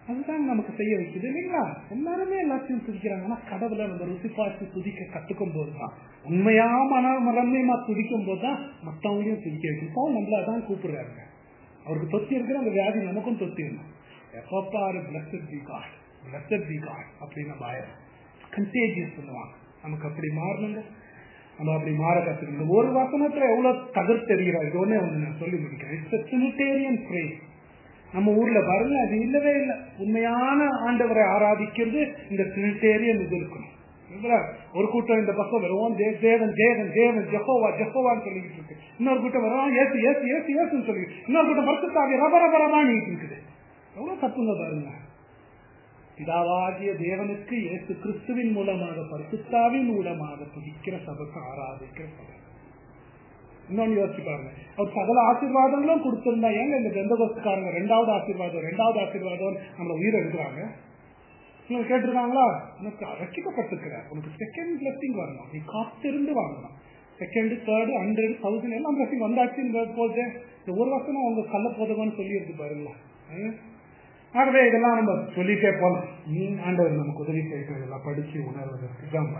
அதுதான் நமக்கு செய்ய வைக்குது இல்லைங்களா எல்லாருமே எல்லாத்தையும் துதிக்கிறாங்க ஆனா கடவுளை நம்ம ருசி பார்த்து துதிக்க கத்துக்கும் போதுதான் உண்மையா மன மரண்மையமா துதிக்கும் போதுதான் மத்தவங்களையும் துதிக்க வைக்கும் இப்போ நம்மள அதான் கூப்பிடுறாங்க அவருக்கு தொத்தி இருக்கிற அந்த வியாதி நமக்கும் தொத்தி இருக்கும் எப்ப பாரு blessed be God blessed be God அப்படின்னு நம்ம ஆயிரம் கண்டேஜியஸ் பண்ணுவாங்க நமக்கு அப்படி மாறணுங்க நம்ம அப்படி மாற கத்துக்கணும் ஒரு வசனத்துல எவ்வளவு தகர்த்தெறிகிறார் இது ஒண்ணே ஒண்ணு நான் சொல்லி முடிக்கிறேன் இட்ஸ் சினிட்டேரியன் ஃப்ரேஸ் நம்ம ஊர்ல பாருங்க அது இல்லவே இல்லை உண்மையான ஆண்டவரை ஆராதிக்கிறது இந்த சினிட்டேரியன் இது இருக்கணும் இல்லைங்களா? ஒரு கூட்டம் இந்த பக்கம் வெறும் தே- தேவன் தேவன் தேவன் ஜெகோவா ஜெகோவான்னு சொல்லிட்டு இருக்கு இன்னொரு கூட்டம் வரும் ஏசு ஏசு ஏசு ஏசுன்னு சொல்லி இன்னொரு கூட்டம் பரிசுத்தாவி ரப ரப ரபான்னு இருக்குது எவ்வளவு தப்புங்க பாருங்க பிதாவாகிய தேவனுக்கு இயேசு கிறிஸ்துவின் மூலமாக பரிசுத்தாவின் மூலமாக துதிக்கிற சபத்தை ஆராதிக்கிற சபை இன்னொன்னு யோசிச்சு பாருங்க அவர் சகல ஆசீர்வாதங்களும் கொடுத்திருந்தா ஏங்க இந்த பெந்தகோஸ்துக்காரங்க ரெண்டாவது ஆசீர்வாதம் ரெண்டாவது ஆசீர்வாதம் நம்மள உயிர் எடுக்கிறாங்க நீங்க கேட்டிருக்காங்களா உனக்கு ரசிக்கப்பட்டிருக்கிறார் உனக்கு செகண்ட் பிளஸிங் வரணும் நீ காத்திருந்து வாங்கணும் செகண்ட் தேர்டு ஹண்ட்ரட் தௌசண்ட் எல்லாம் பிளஸிங் வந்தாச்சுன்னு போது இந்த ஒரு வருஷம் அவங்க கள்ள போதகம்னு சொல்லியிருக்கு பாருங்களேன் ஹம்? ஆகவே இதெல்லாம் நம்ம சொல்லிட்டே போலாம் நீ ஆண்டவர் நமக்கு உதவி செய்கிறது எல்லாம் படிச்சு உணர்வதற்கு தான்